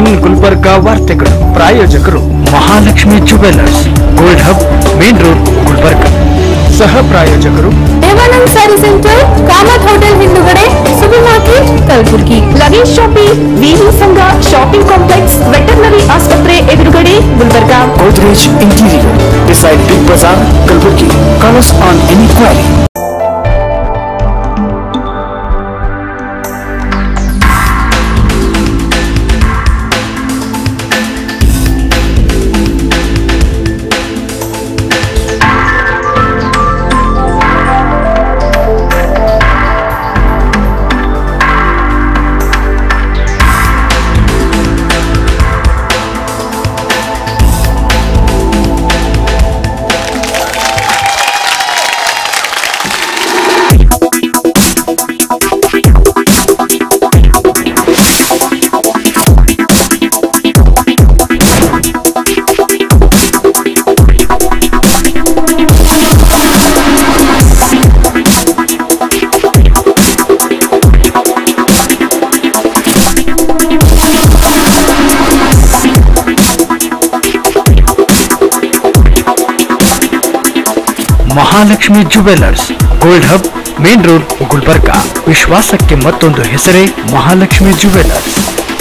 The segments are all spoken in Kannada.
ಒನ್ ಗುಲ್ಬರ್ಗಾ ವಾರ್ತೆಗಳು ಪ್ರಾಯೋಜಕರು Mahalakshmi jewellers gold hub main road Gulbarga ಸಹ ಪ್ರಾಯೋಜಕರು ದೇವಾನಂದ್ ಸ್ಯಾರಿ ಸೆಂಟರ್ ಕಾಮತ್ ಹೋಟೆಲ್ ಹಿಂದುಗಡೆ super market Kalaburagi luggage shopping ವಿವಿ ಸಂಘ ಶಾಪಿಂಗ್ ಕಾಂಪ್ಲೆಕ್ಸ್ ವೆಟರ್ನರಿ ಆಸ್ಪತ್ರೆ ಎದುರುಗಡೆ Gulbarga Godrej Interior beside Big Bazaar, Kalburgi. Call us on any query. Mahalakshmi jewellers gold hub main road Gulbarga ವಿಶ್ವಾಸಕ್ಕೆ ಮತ್ತೊಂದು ಹೆಸರೇ ಮಹಾಲಕ್ಷ್ಮಿ ಜುವೆಲ್ಲರ್ಸ್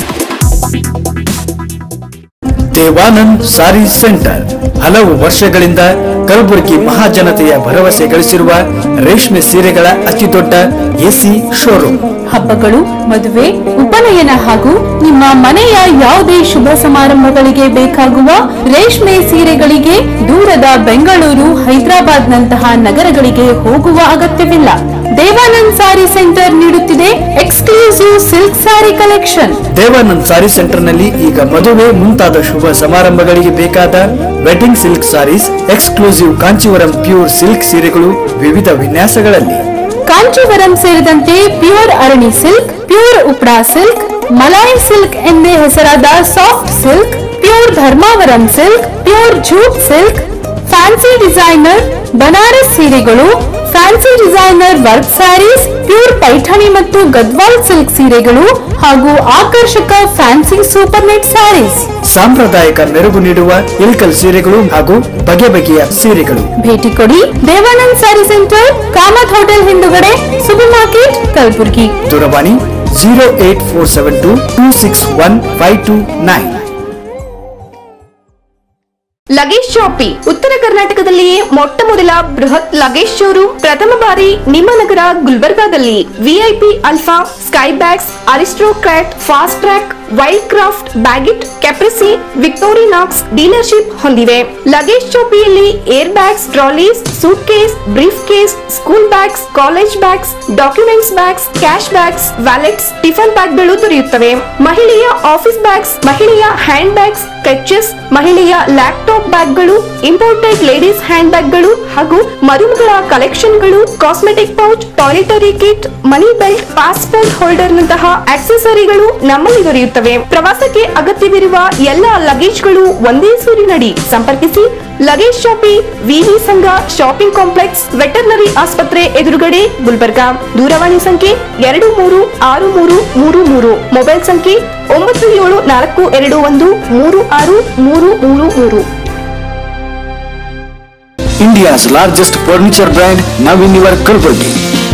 ದೇವಾನಂದ್ ಸಾರಿ ಸೆಂಟರ್ ಹಲವು ವರ್ಷಗಳಿಂದ ಕಲಬುರಗಿ ಮಹಾಜನತೆಯ ಭರವಸೆ ಗಳಿಸಿರುವ ರೇಷ್ಮೆ ಸೀರೆಗಳ ಅತಿದೊಡ್ಡ ಎಸಿ ಶೋರೂಮ್ ಹಬ್ಬಗಳು ಮದುವೆ ಉಪನಯನ ಹಾಗೂ ನಿಮ್ಮ ಮನೆಯ ಯಾವುದೇ ಶುಭ ಸಮಾರಂಭಗಳಿಗೆ ಬೇಕಾಗುವ ರೇಷ್ಮೆ ಸೀರೆಗಳಿಗೆ ದೂರದ ಬೆಂಗಳೂರು ಹೈದರಾಬಾದ್ ನಂತಹ ನಗರಗಳಿಗೆ ಹೋಗುವ ಅಗತ್ಯವಿಲ್ಲ ದೇವಾನಂದ್ ಸಾರಿ ಸೆಂಟರ್ ನೀಡುತ್ತಿದೆ exclusive silk sari collection Devanand sari centre ನಲ್ಲಿ ಈಗ ಮದುವೆ ಮುಂತಾದ ಶುಭ ಸಮಾರಂಭಗಳಿಗೆ ಬೇಕಾದ wedding silk saris exclusive Kanjeevaram pure silk ಸೀರೆಗಳು ವಿವಿಧ ವಿನ್ಯಾಸಗಳಲ್ಲಿ ಕಾಂಚೀವರಂ ಸೇರಿದಂತೆ ಪ್ಯೂರ್ ಅರಣಿ ಸಿಲ್ಕ್ ಪ್ಯೂರ್ ಉಪ್ರಾ ಸಿಲ್ಕ್ ಮಲಾಯಿ ಸಿಲ್ಕ್ ಎಂದೇ ಹೆಸರಾದ soft silk pure Dharmavaram silk pure jute silk fancy designer Banaras ಸೀರೆಗಳು fancy designer work saris pure Paithani ಮತ್ತು ಗದ್ವಾಲ್ ಸಿಲ್ಕ್ ಸೀರೆಗಳು ಹಾಗೂ ಆಕರ್ಷಕ ಫ್ಯಾನ್ಸಿ ಸೂಪರ್ ನೆಟ್ ಸ್ಯಾರೀಸ್ ಸಾಂಪ್ರದಾಯಿಕ ಮೆರುಗು ನೀಡುವ ಇಲ್ಕಲ್ ಸೀರೆಗಳು ಹಾಗೂ ಬಗೆ ಬಗೆಯ ಸೀರೆಗಳು ಭೇಟಿ ಕೊಡಿ ದೇವಾನಂದ್ ಸ್ಯಾರಿ ಸೆಂಟರ್ ಕಾಮತ್ ಹೋಟೆಲ್ ಹಿಂದುಗಡೆ ಸೂಪರ್ ಮಾರ್ಕೆಟ್ ಕಲಬುರ್ಗಿ ದೂರವಾಣಿ zero eight four seven two two six one five two nine luggage shoppe ಉತ್ತರ ಕರ್ನಾಟಕದಲ್ಲಿಯೇ ಮೊಟ್ಟ ಮೊದಲ ಬೃಹತ್ ಲಗೇಜ್ ಶೋರೂಮ್ ಪ್ರಥಮ ಬಾರಿ ನಿಮ್ಮ ನಗರ ಗುಲ್ಬರ್ಗಾದಲ್ಲಿ VIP Alpha Skybags Aristocrat Fastrack Wildcraft Baggit Caprese Victorinox dealership ಹೊಂದಿವೆ ಲಗೇಜ್ ಶಾಪಿಯಲ್ಲಿ air bags trolleys suitcase briefcase school bags college bags documents bags cash bags wallets tiffin ಬ್ಯಾಗ್ಗಳು ದೊರೆಯುತ್ತವೆ ಮಹಿಳೆಯ ಆಫೀಸ್ ಬ್ಯಾಗ್ಸ್ ಮಹಿಳೆಯ ಹ್ಯಾಂಡ್ ಬ್ಯಾಗ್ಸ್ ಕಚ್ಚಸ್ ಮಹಿಳೆಯ ಲ್ಯಾಪ್ಟಾಪ್ ಬ್ಯಾಗ್ಗಳು ಇಂಪೋರ್ಟೆಡ್ ಲೇಡೀಸ್ ಹ್ಯಾಂಡ್ ಬ್ಯಾಗ್ಗಳು ಹಾಗೂ ಮರುಮಗಳ ಕಲೆಕ್ಷನ್ಗಳು cosmetic pouch toiletry kit money belt passport holder ನಂತಹ ಆಕ್ಸೆಸರಿಗಳು ನಮ್ಮಲ್ಲಿ ದೊರೆಯುತ್ತವೆ ಪ್ರವಾಸಕ್ಕೆ ಅಗತ್ಯವಿರುವ ಎಲ್ಲ ಲಗೇಜ್ಗಳು ಒಂದೇ ಸೂರಿನಡಿ ಸಂಪರ್ಕಿಸಿ ಲಗೇಜ್ ಶಾಪಿ ವಿವಿ ಸಂಘ ಶಾಪಿಂಗ್ ಕಾಂಪ್ಲೆಕ್ಸ್ ವೆಟರ್ನರಿ ಆಸ್ಪತ್ರೆ ಎದುರುಗಡೆ ಗುಲ್ಬರ್ಗಾ ದೂರವಾಣಿ ಸಂಖ್ಯೆ ಎರಡು ಮೂರು ಆರು ಮೂರು ಮೂರು ಮೂರು ಮೊಬೈಲ್ ಸಂಖ್ಯೆ ಒಂಬತ್ತು ಏಳು ನಾಲ್ಕು ಎರಡು ಒಂದು ಮೂರು ಆರು ಮೂರು ಮೂರು ಮೂರು India's largest furniture brand now in your Kalburgi.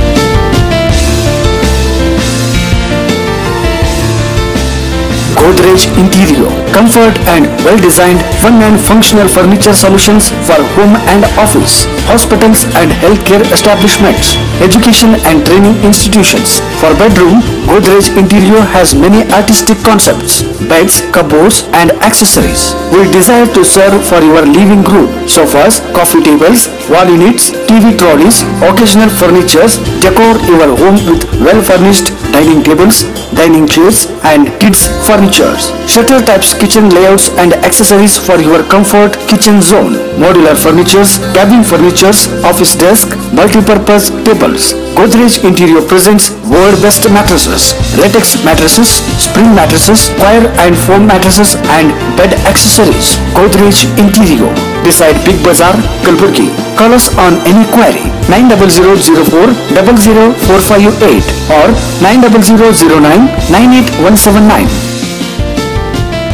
Godrej Interior, comfort and well-designed, fun and functional furniture solutions for home and office, hospitals and healthcare establishments, education and training institutions. For bedroom, Godrej Interior has many artistic concepts, beds, cupboards and accessories. We desire to serve for your living room, sofas, coffee tables, wall units, TV trolleys, occasional furnitures, decor your home with well-furnished dining tables, dining chairs and kids furnitures. Shutter types kitchen layouts and accessories for your comfort kitchen zone. Modular furnitures, cabin furnitures, office desk, multi-purpose tables. Godrej Interior presents world best mattresses, latex mattresses, spring mattresses, wire and foam mattresses and bed accessories. Godrej Interior beside Big Bazaar, Kalburgi. Call us on any query 90004 00458 or 90009 98179.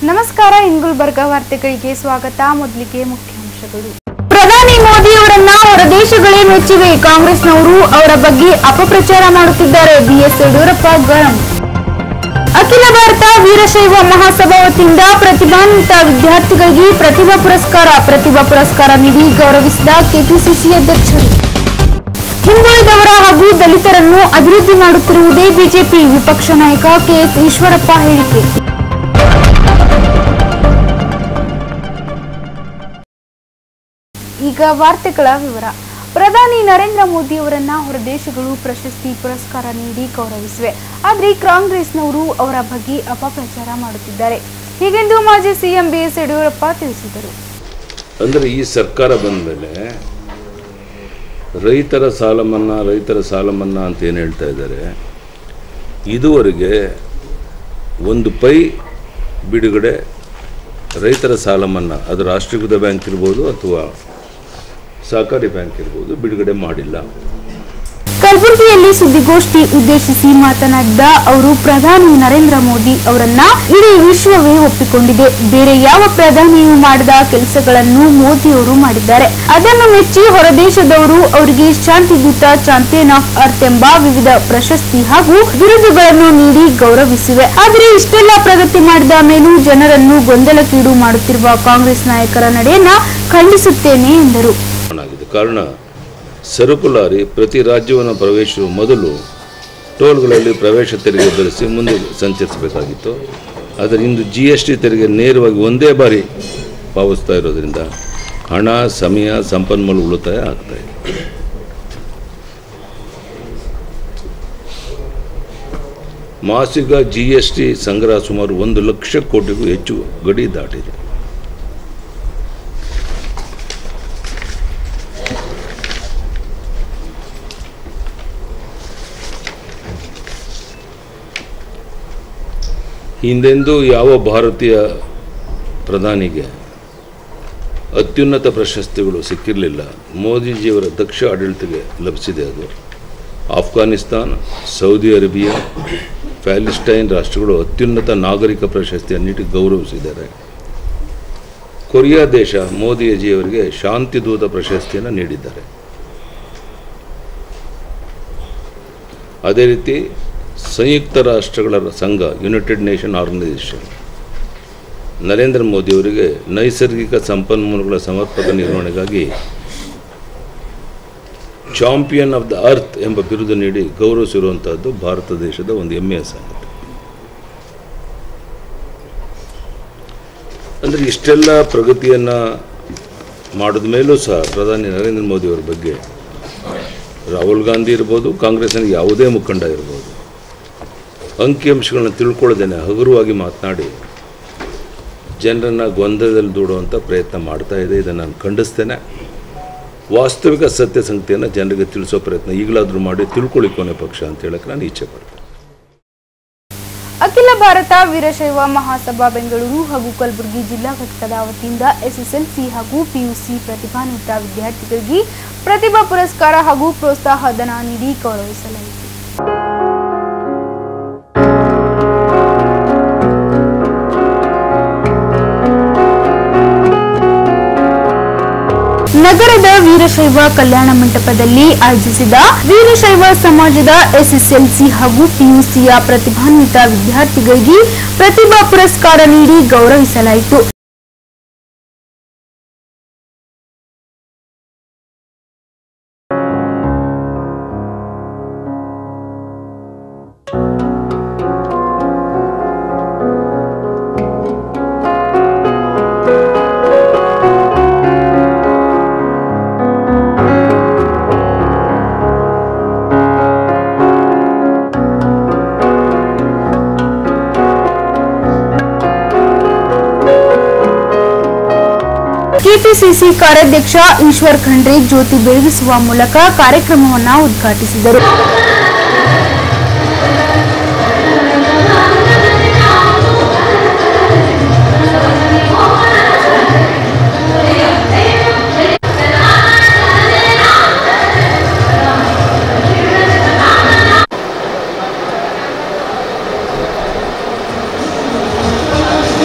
ನಮಸ್ಕಾರ ಇಂಗುಲ್ಬರ್ಗ ವಾರ್ತೆಗಳಿಗೆ ಸ್ವಾಗತ ಮೊದಲಿಗೆ ಮುಖ್ಯಾಂಶಗಳು ಪ್ರಧಾನಿ ಮೋದಿ ಅವರನ್ನ ಹೊರದೇಶಗಳೇ ಮೆಚ್ಚಿವೆ ಕಾಂಗ್ರೆಸ್ನವರು ಅವರ ಬಗ್ಗೆ ಅಪಪ್ರಚಾರ ಮಾಡುತ್ತಿದ್ದಾರೆ ಬಿಎಸ್ ಯಡಿಯೂರಪ್ಪ ಗರಂ ಅಖಿಲ ಭಾರತ ವೀರಶೈವ ಮಹಾಸಭಾ ವತಿಯಿಂದ ಪ್ರತಿಭಾನ್ವಿತ ವಿದ್ಯಾರ್ಥಿಗಳಿಗೆ ಪ್ರತಿಭಾ ಪುರಸ್ಕಾರ ಪ್ರತಿಭಾ ಪುರಸ್ಕಾರ ನೀಡಿ ಗೌರವಿಸಿದ ಕೆಪಿಸಿಸಿ ಅಧ್ಯಕ್ಷರು ಹಿಂದುಳಿದವರ ಹಾಗೂ ದಲಿತರನ್ನು ಅಭಿವೃದ್ಧಿ ಮಾಡುತ್ತಿರುವುದೇ ಬಿಜೆಪಿ ವಿಪಕ್ಷ ನಾಯಕ ಕೆಎಸ್ ಈಶ್ವರಪ್ಪ ಹೇಳಿಕೆ ಈಗ ವಾರ್ತೆಗಳ ವಿವರ ಪ್ರಧಾನಿ ನರೇಂದ್ರ ಮೋದಿ ಅವರನ್ನ ಹೊರದೇಶಗಳು ಪ್ರಶಸ್ತಿ ಪುರಸ್ಕಾರ ನೀಡಿ ಗೌರವಿಸಿವೆ ಆದರೆ ಕಾಂಗ್ರೆಸ್ನವರು ಅವರ ಬಗ್ಗೆ ಅಪಪ್ರಚಾರ ಮಾಡುತ್ತಿದ್ದಾರೆ ಹೀಗೆಂದು ಮಾಜಿ ಸಿಎಂ ಬಿಎಸ್ ಯಡಿಯೂರಪ್ಪ ತಿಳಿಸಿದರು ಅಂದರೆ ಈ ಸರ್ಕಾರ ಬಂದ ಮೇಲೆ ರೈತರ ಸಾಲ ಮನ್ನಾ ರೈತರ ಸಾಲ ಮನ್ನಾ ಅಂತ ಏನು ಹೇಳ್ತಾ ಇದ್ದಾರೆ ಇದುವರೆಗೆ ಒಂದು ಪೈ ಬಿಡುಗಡೆ ರೈತರ ಸಾಲ ಮನ್ನಾ ಅದು ರಾಷ್ಟ್ರೀಕೃತ ಬ್ಯಾಂಕ್ ಇರ್ಬೋದು ಅಥವಾ ಸಹಕಾರಿ ಬ್ಯಾಂಕ್ ಇರ್ಬೋದು ಬಿಡುಗಡೆ ಮಾಡಿಲ್ಲ ಕಲಬುರಗಿಯಲ್ಲಿ ಸುದ್ದಿಗೋಷ್ಠಿ ಉದ್ದೇಶಿಸಿ ಮಾತನಾಡಿದ ಅವರು ಪ್ರಧಾನಿ ನರೇಂದ್ರ ಮೋದಿ ಅವರನ್ನ ಇಡೀ ವಿಶ್ವವೇ ಒಪ್ಪಿಕೊಂಡಿದೆ ಬೇರೆ ಯಾವ ಪ್ರಧಾನಿಯೂ ಮಾಡದ ಕೆಲಸಗಳನ್ನು ಮೋದಿ ಅವರು ಮಾಡಿದ್ದಾರೆ ಅದನ್ನು ಮೆಚ್ಚಿ ಹೊರದೇಶದವರು ಅವರಿಗೆ ಶಾಂತಿದೂತ ಚಾಂಪಿಯನ್ ಆಫ್ ಅರ್ತ್ ಎಂಬ ವಿವಿಧ ಪ್ರಶಸ್ತಿ ಹಾಗೂ ಬಿರುದುಗಳನ್ನು ನೀಡಿ ಗೌರವಿಸಿವೆ ಆದರೆ ಇಷ್ಟೆಲ್ಲ ಪ್ರಗತಿ ಮಾಡಿದ ಮೇಲೂ ಜನರನ್ನು ಗೊಂದಲಕ್ಕೀಡು ಮಾಡುತ್ತಿರುವ ಕಾಂಗ್ರೆಸ್ ನಾಯಕರ ನಡೆಯನ್ನ ಖಂಡಿಸುತ್ತೇನೆ ಎಂದರು ಆಗಿದೆ ಕಾರಣ ಸರಕು ಲಾರಿ ಪ್ರತಿ ರಾಜ್ಯವನ್ನು ಪ್ರವೇಶಿಸುವ ಮೊದಲು ಟೋಲ್ಗಳಲ್ಲಿ ಪ್ರವೇಶ ತೆರಿಗೆ ಭರಿಸಿ ಮುಂದೆ ಸಂಚರಿಸಬೇಕಾಗಿತ್ತು ಆದರೆ ಇಂದು ಜಿ ಎಸ್ ಟಿ ತೆರಿಗೆ ನೇರವಾಗಿ ಒಂದೇ ಬಾರಿ ಪಾವತಿಸ್ತಾ ಇರೋದ್ರಿಂದ ಹಣ ಸಮಯ ಸಂಪನ್ಮೂಲ ಉಳಿತಾಯ ಆಗ್ತಾ ಇದೆ ಮಾಸಿಕ ಜಿ ಎಸ್ ಟಿ ಸಂಗ್ರಹ ಸುಮಾರು ಒಂದು ಲಕ್ಷ ಕೋಟಿಗೂ ಹೆಚ್ಚು ಗಡಿ ದಾಟಿದೆ ಹಿಂದೆಂದೂ ಯಾವ ಭಾರತೀಯ ಪ್ರಧಾನಿಗೆ ಅತ್ಯುನ್ನತ ಪ್ರಶಸ್ತಿಗಳು ಸಿಕ್ಕಿರಲಿಲ್ಲ ಮೋದಿಜಿಯವರ ದಕ್ಷ ಆಡಳಿತಕ್ಕೆ ಲಭಿಸಿದೆ ಅದು ಆಫ್ಘಾನಿಸ್ತಾನ್ ಸೌದಿ ಅರೇಬಿಯಾ ಪ್ಯಾಲೆಸ್ಟೈನ್ ರಾಷ್ಟ್ರಗಳು ಅತ್ಯುನ್ನತ ನಾಗರಿಕ ಪ್ರಶಸ್ತಿಯನ್ನು ನೀಡಿ ಗೌರವಿಸಿದ್ದಾರೆ ಕೊರಿಯಾ ದೇಶ ಮೋದಿಜಿಯವರಿಗೆ ಶಾಂತಿದೂತ ಪ್ರಶಸ್ತಿಯನ್ನು ನೀಡಿದ್ದಾರೆ ಅದೇ ರೀತಿ ಸಂಯುಕ್ತ ರಾಷ್ಟ್ರಗಳ ಸಂಘ ಯುನೈಟೆಡ್ ನೇಷನ್ ಆರ್ಗನೈಸೇಷನ್ ನರೇಂದ್ರ ಮೋದಿಯವರಿಗೆ ನೈಸರ್ಗಿಕ ಸಂಪನ್ಮೂಲಗಳ ಸಮರ್ಪಕ ನಿರ್ವಹಣೆಗಾಗಿ ಚಾಂಪಿಯನ್ ಆಫ್ ದ ಅರ್ತ್ ಎಂಬ ಬಿರುದು ನೀಡಿ ಗೌರವಿಸಿರುವಂತಹದ್ದು ಭಾರತ ದೇಶದ ಒಂದು ಹೆಮ್ಮೆಯ ಸಂಗತಿ ಅಂದರೆ ಇಷ್ಟೆಲ್ಲ ಪ್ರಗತಿಯನ್ನು ಮಾಡಿದ ಮೇಲೂ ಸಹ ಪ್ರಧಾನಿ ನರೇಂದ್ರ ಮೋದಿಯವರ ಬಗ್ಗೆ ರಾಹುಲ್ ಗಾಂಧಿ ಇರ್ಬೋದು ಕಾಂಗ್ರೆಸ್ನ ಯಾವುದೇ ಮುಖಂಡ ಇರ್ಬೋದು ಅಂಕಿಅಂಶಗಳನ್ನ ತಿಳ್ಕೊಳ್ಳೋದೇನೆ ಹಗುರವಾಗಿ ಮಾತನಾಡಿ ಜನರನ್ನು ಗೊಂದಲದಲ್ಲಿ ದೂಡುವಂಥ ಪ್ರಯತ್ನ ಮಾಡ್ತಾ ಇದೆ ಇದನ್ನು ನಾನು ಖಂಡಿಸ್ತೇನೆ ವಾಸ್ತವಿಕ ಸತ್ಯ ಸಂಗತಿಯನ್ನು ಜನರಿಗೆ ತಿಳಿಸೋ ಪ್ರಯತ್ನ ಈಗಲಾದರೂ ಮಾಡಿ ತಿಳ್ಕೊಳ್ಳಿ ಕೊನೆ ಪಕ್ಷ ಅಂತ ಹೇಳಕ್ಕೆ ನಾನು ಇಚ್ಛೆ ಪಡ್ತೇನೆ ಅಖಿಲ ಭಾರತ ವೀರಶೈವ ಮಹಾಸಭಾ ಬೆಂಗಳೂರು ಹಾಗೂ ಕಲಬುರಗಿ ಜಿಲ್ಲಾ ಘಟಕದ ವತಿಯಿಂದ ಎಸ್ಎಸ್ಎಲ್ಸಿ ಹಾಗೂ ಪಿಯುಸಿ ಪ್ರತಿಭಾನ್ವಿತ ವಿದ್ಯಾರ್ಥಿಗಳಿಗೆ ಪ್ರತಿಭಾ ಪುರಸ್ಕಾರ ಹಾಗೂ ಪ್ರೋತ್ಸಾಹ ಧನ ನೀಡಿ ಗೌರವಿಸಲಾಯಿತು ನಗರದ ವೀರಶೈವ ಕಲ್ಯಾಣ ಮಂಟಪದಲ್ಲಿ ಆಯೋಜಿಸಿದ ವೀರಶೈವ ಸಮಾಜದ ಎಸ್ಎಸ್ಎಲ್ಸಿ ಹಾಗೂ ಪಿಯುಸಿಯ ಪ್ರತಿಭಾನ್ವಿತ ವಿದ್ಯಾರ್ಥಿಗಳಿಗೆ ಪ್ರತಿಭಾ ಪುರಸ್ಕಾರ ನೀಡಿ ಗೌರವಿಸಲಾಯಿತು ಕೆಪಿಸಿಸಿ ಕಾರ್ಯಾಧ್ಯಕ್ಷ ಈಶ್ವರ್ ಖಂಡ್ರೆ ಜ್ಯೋತಿ ಬೆಳಗಿಸುವ ಮೂಲಕ ಕಾರ್ಯಕ್ರಮವನ್ನು ಉದ್ಘಾಟಿಸಿದರು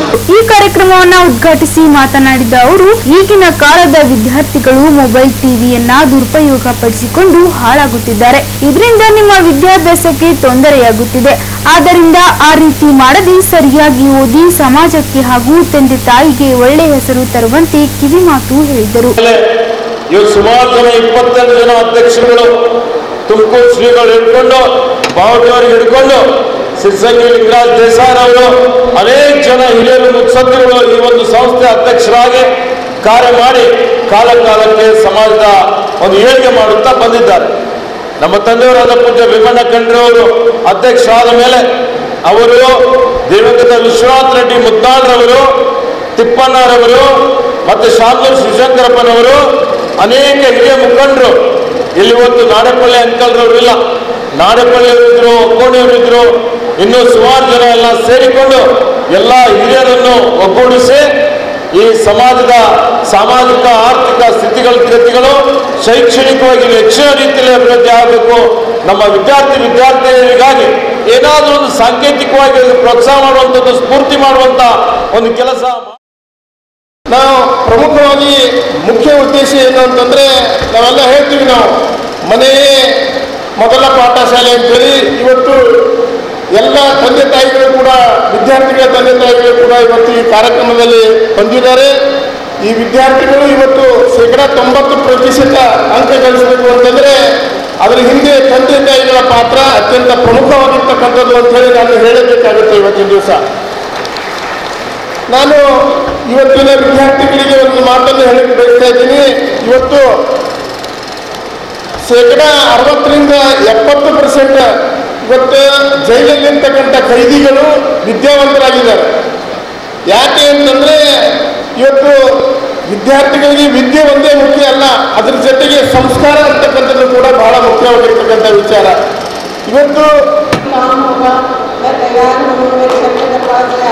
ಈ ಕಾರ್ಯಕ್ರಮವನ್ನ ಉದ್ಘಾಟಿಸಿ ಮಾತನಾಡಿದ ಅವರು ಈಗಿನ ಕಾಲದ ವಿದ್ಯಾರ್ಥಿಗಳು ಮೊಬೈಲ್ ಟಿವಿಯನ್ನ ದುರುಪಯೋಗ ಪಡಿಸಿಕೊಂಡು ಹಾಳಾಗುತ್ತಿದ್ದಾರೆ ಇದರಿಂದ ನಿಮ್ಮ ವಿದ್ಯಾಭ್ಯಾಸಕ್ಕೆ ತೊಂದರೆಯಾಗುತ್ತಿದೆ ಆದ್ದರಿಂದ ಆ ರೀತಿ ಮಾಡದೆ ಸರಿಯಾಗಿ ಓದಿ ಸಮಾಜಕ್ಕೆ ಹಾಗೂ ತಂದೆ ತಾಯಿಗೆ ಒಳ್ಳೆ ಹೆಸರು ತರುವಂತೆ ಕಿವಿಮಾತು ಹೇಳಿದರು ಇವತ್ತು ಸುಮಾರು ಜನ ಇಪ್ಪತ್ತೆಂಟು ಜನ ಅಧ್ಯಕ್ಷರುಗಳು ತುಮಕೂರು ಶ್ರೀಗಳು ಹಿಡ್ಕೊಂಡು ಬಾವುಟಿಯವರಿಗೆ ಹಿಡ್ಕೊಂಡು ಸಿರ್ಸಂಗಿ ಲಿಂಗರಾಜ್ ದೇಸಾಯಿ ಅವರು ಅನೇಕ ಜನ ಹಿರಿಯರು ಮುತ್ಸದ್ದಿಗಳು ಈ ಒಂದು ಸಂಸ್ಥೆ ಅಧ್ಯಕ್ಷರಾಗಿ ಕಾರ್ಯ ಮಾಡಿ ಕಾಲ ಕಾಲಕ್ಕೆ ಸಮಾಜದ ಒಂದು ಏಳಿಗೆ ಮಾಡುತ್ತಾ ಬಂದಿದ್ದಾರೆ ನಮ್ಮ ತಂದೆಯವರಾದ ಪೂಜ್ಯ ಭೀಮಣ್ಣ ಖಂಡ್ರವರು ಅಧ್ಯಕ್ಷರಾದ ಮೇಲೆ ಅವರು ದಿವಂಗತ ವಿಶ್ವನಾಥ್ ರೆಡ್ಡಿ ಮುದ್ನಾಳ್ರವರು ತಿಪ್ಪಣ್ಣರವರು ಮತ್ತು ಶಾಮೂರ್ ಶಿವಶಂಕರಪ್ಪನವರು ಅನೇಕ ಹಿರಿಯ ಮುಖಂಡರು ಇಲ್ಲಿ ಇವತ್ತು ನಾಡಪಳ್ಳಿ ಅಂಕಲ್ರವರು ಇಲ್ಲ ನಾಡಪಳ್ಳಿಯವರಿದ್ರು ಒಕ್ಕೋಣಿಯವರಿದ್ರು ಇನ್ನೂ ಸುಮಾರು ಜನ ಎಲ್ಲ ಸೇರಿಕೊಂಡು ಎಲ್ಲ ಹಿರಿಯರನ್ನು ಒಗ್ಗೂಡಿಸಿ ಈ ಸಮಾಜದ ಸಾಮಾಜಿಕ ಆರ್ಥಿಕ ಸ್ಥಿತಿಗಳ ಗತಿಗಳು ಶೈಕ್ಷಣಿಕವಾಗಿ ಹೆಚ್ಚಿನ ರೀತಿಯಲ್ಲಿ ಅಭಿವೃದ್ಧಿ ಆಗಬೇಕು ನಮ್ಮ ವಿದ್ಯಾರ್ಥಿ ವಿದ್ಯಾರ್ಥಿಗಳಿಗಾಗಿ ಏನಾದರೂ ಒಂದು ಸಾಂಕೇತಿಕವಾಗಿ ಪ್ರೋತ್ಸಾಹ ಮಾಡುವಂಥದ್ದು ಸ್ಫೂರ್ತಿ ಮಾಡುವಂಥ ಒಂದು ಕೆಲಸ ನಾವು ಪ್ರಮುಖವಾಗಿ ಮುಖ್ಯ ಉದ್ದೇಶ ಏನು ಅಂತಂದ್ರೆ ನಾವೆಲ್ಲ ಹೇಳ್ತೀವಿ ನಾವು ಮನೆಯೇ ಮೊದಲ ಪಾಠಶಾಲೆ ಅಂತೇಳಿ ಇವತ್ತು ಎಲ್ಲ ತಂದೆ ತಾಯಿಗಳು ಕೂಡ ವಿದ್ಯಾರ್ಥಿಗಳ ತಂದೆ ತಾಯಿಗಳು ಕೂಡ ಇವತ್ತು ಈ ಕಾರ್ಯಕ್ರಮದಲ್ಲಿ ಬಂದಿದ್ದಾರೆ ಈ ವಿದ್ಯಾರ್ಥಿಗಳು ಇವತ್ತು ಶೇಕಡ ತೊಂಬತ್ತು ಪ್ರತಿಶತ ಅಂಕ ಗಳಿಸಬೇಕು ಅಂತಂದ್ರೆ ಅದರ ಹಿಂದೆ ತಂದೆ ತಾಯಿಗಳ ಪಾತ್ರ ಅತ್ಯಂತ ಪ್ರಮುಖವಾಗಿರ್ತಕ್ಕಂಥದ್ದು ಅಂತ ಹೇಳಿ ನಾನು ಹೇಳಬೇಕಾಗುತ್ತೆ ಇವತ್ತಿನ ದಿವಸ ನಾನು ಇವತ್ತಿನ ವಿದ್ಯಾರ್ಥಿಗಳಿಗೆ ಒಂದು ಮಾತನ್ನು ಹೇಳಕ್ಕೆ ಬಯಸ್ತಾ ಇದ್ದೀನಿ ಇವತ್ತು ಶೇಕಡ ಅರವತ್ತರಿಂದ ಎಪ್ಪತ್ತು ಪರ್ಸೆಂಟ್ ಇವತ್ತು ಜೈಲಲ್ಲಿರ್ತಕ್ಕಂಥ ಖೈದಿಗಳು ವಿದ್ಯಾವಂತರಾಗಿದ್ದಾರೆ ಯಾಕೆ ಅಂತಂದ್ರೆ ಇವತ್ತು ವಿದ್ಯಾರ್ಥಿಗಳಿಗೆ ವಿದ್ಯೆ ಒಂದೇ ಮುಖ್ಯ ಅಲ್ಲ ಅದ್ರ ಜೊತೆಗೆ ಸಂಸ್ಕಾರ ಅಂತಕ್ಕಂಥದ್ದು ಕೂಡ ಬಹಳ ಮುಖ್ಯವಾಗಿರ್ತಕ್ಕಂಥ ವಿಚಾರ ಇವತ್ತು काम होगा मैं तैयार हूँ मेरे बच्चे के पास जा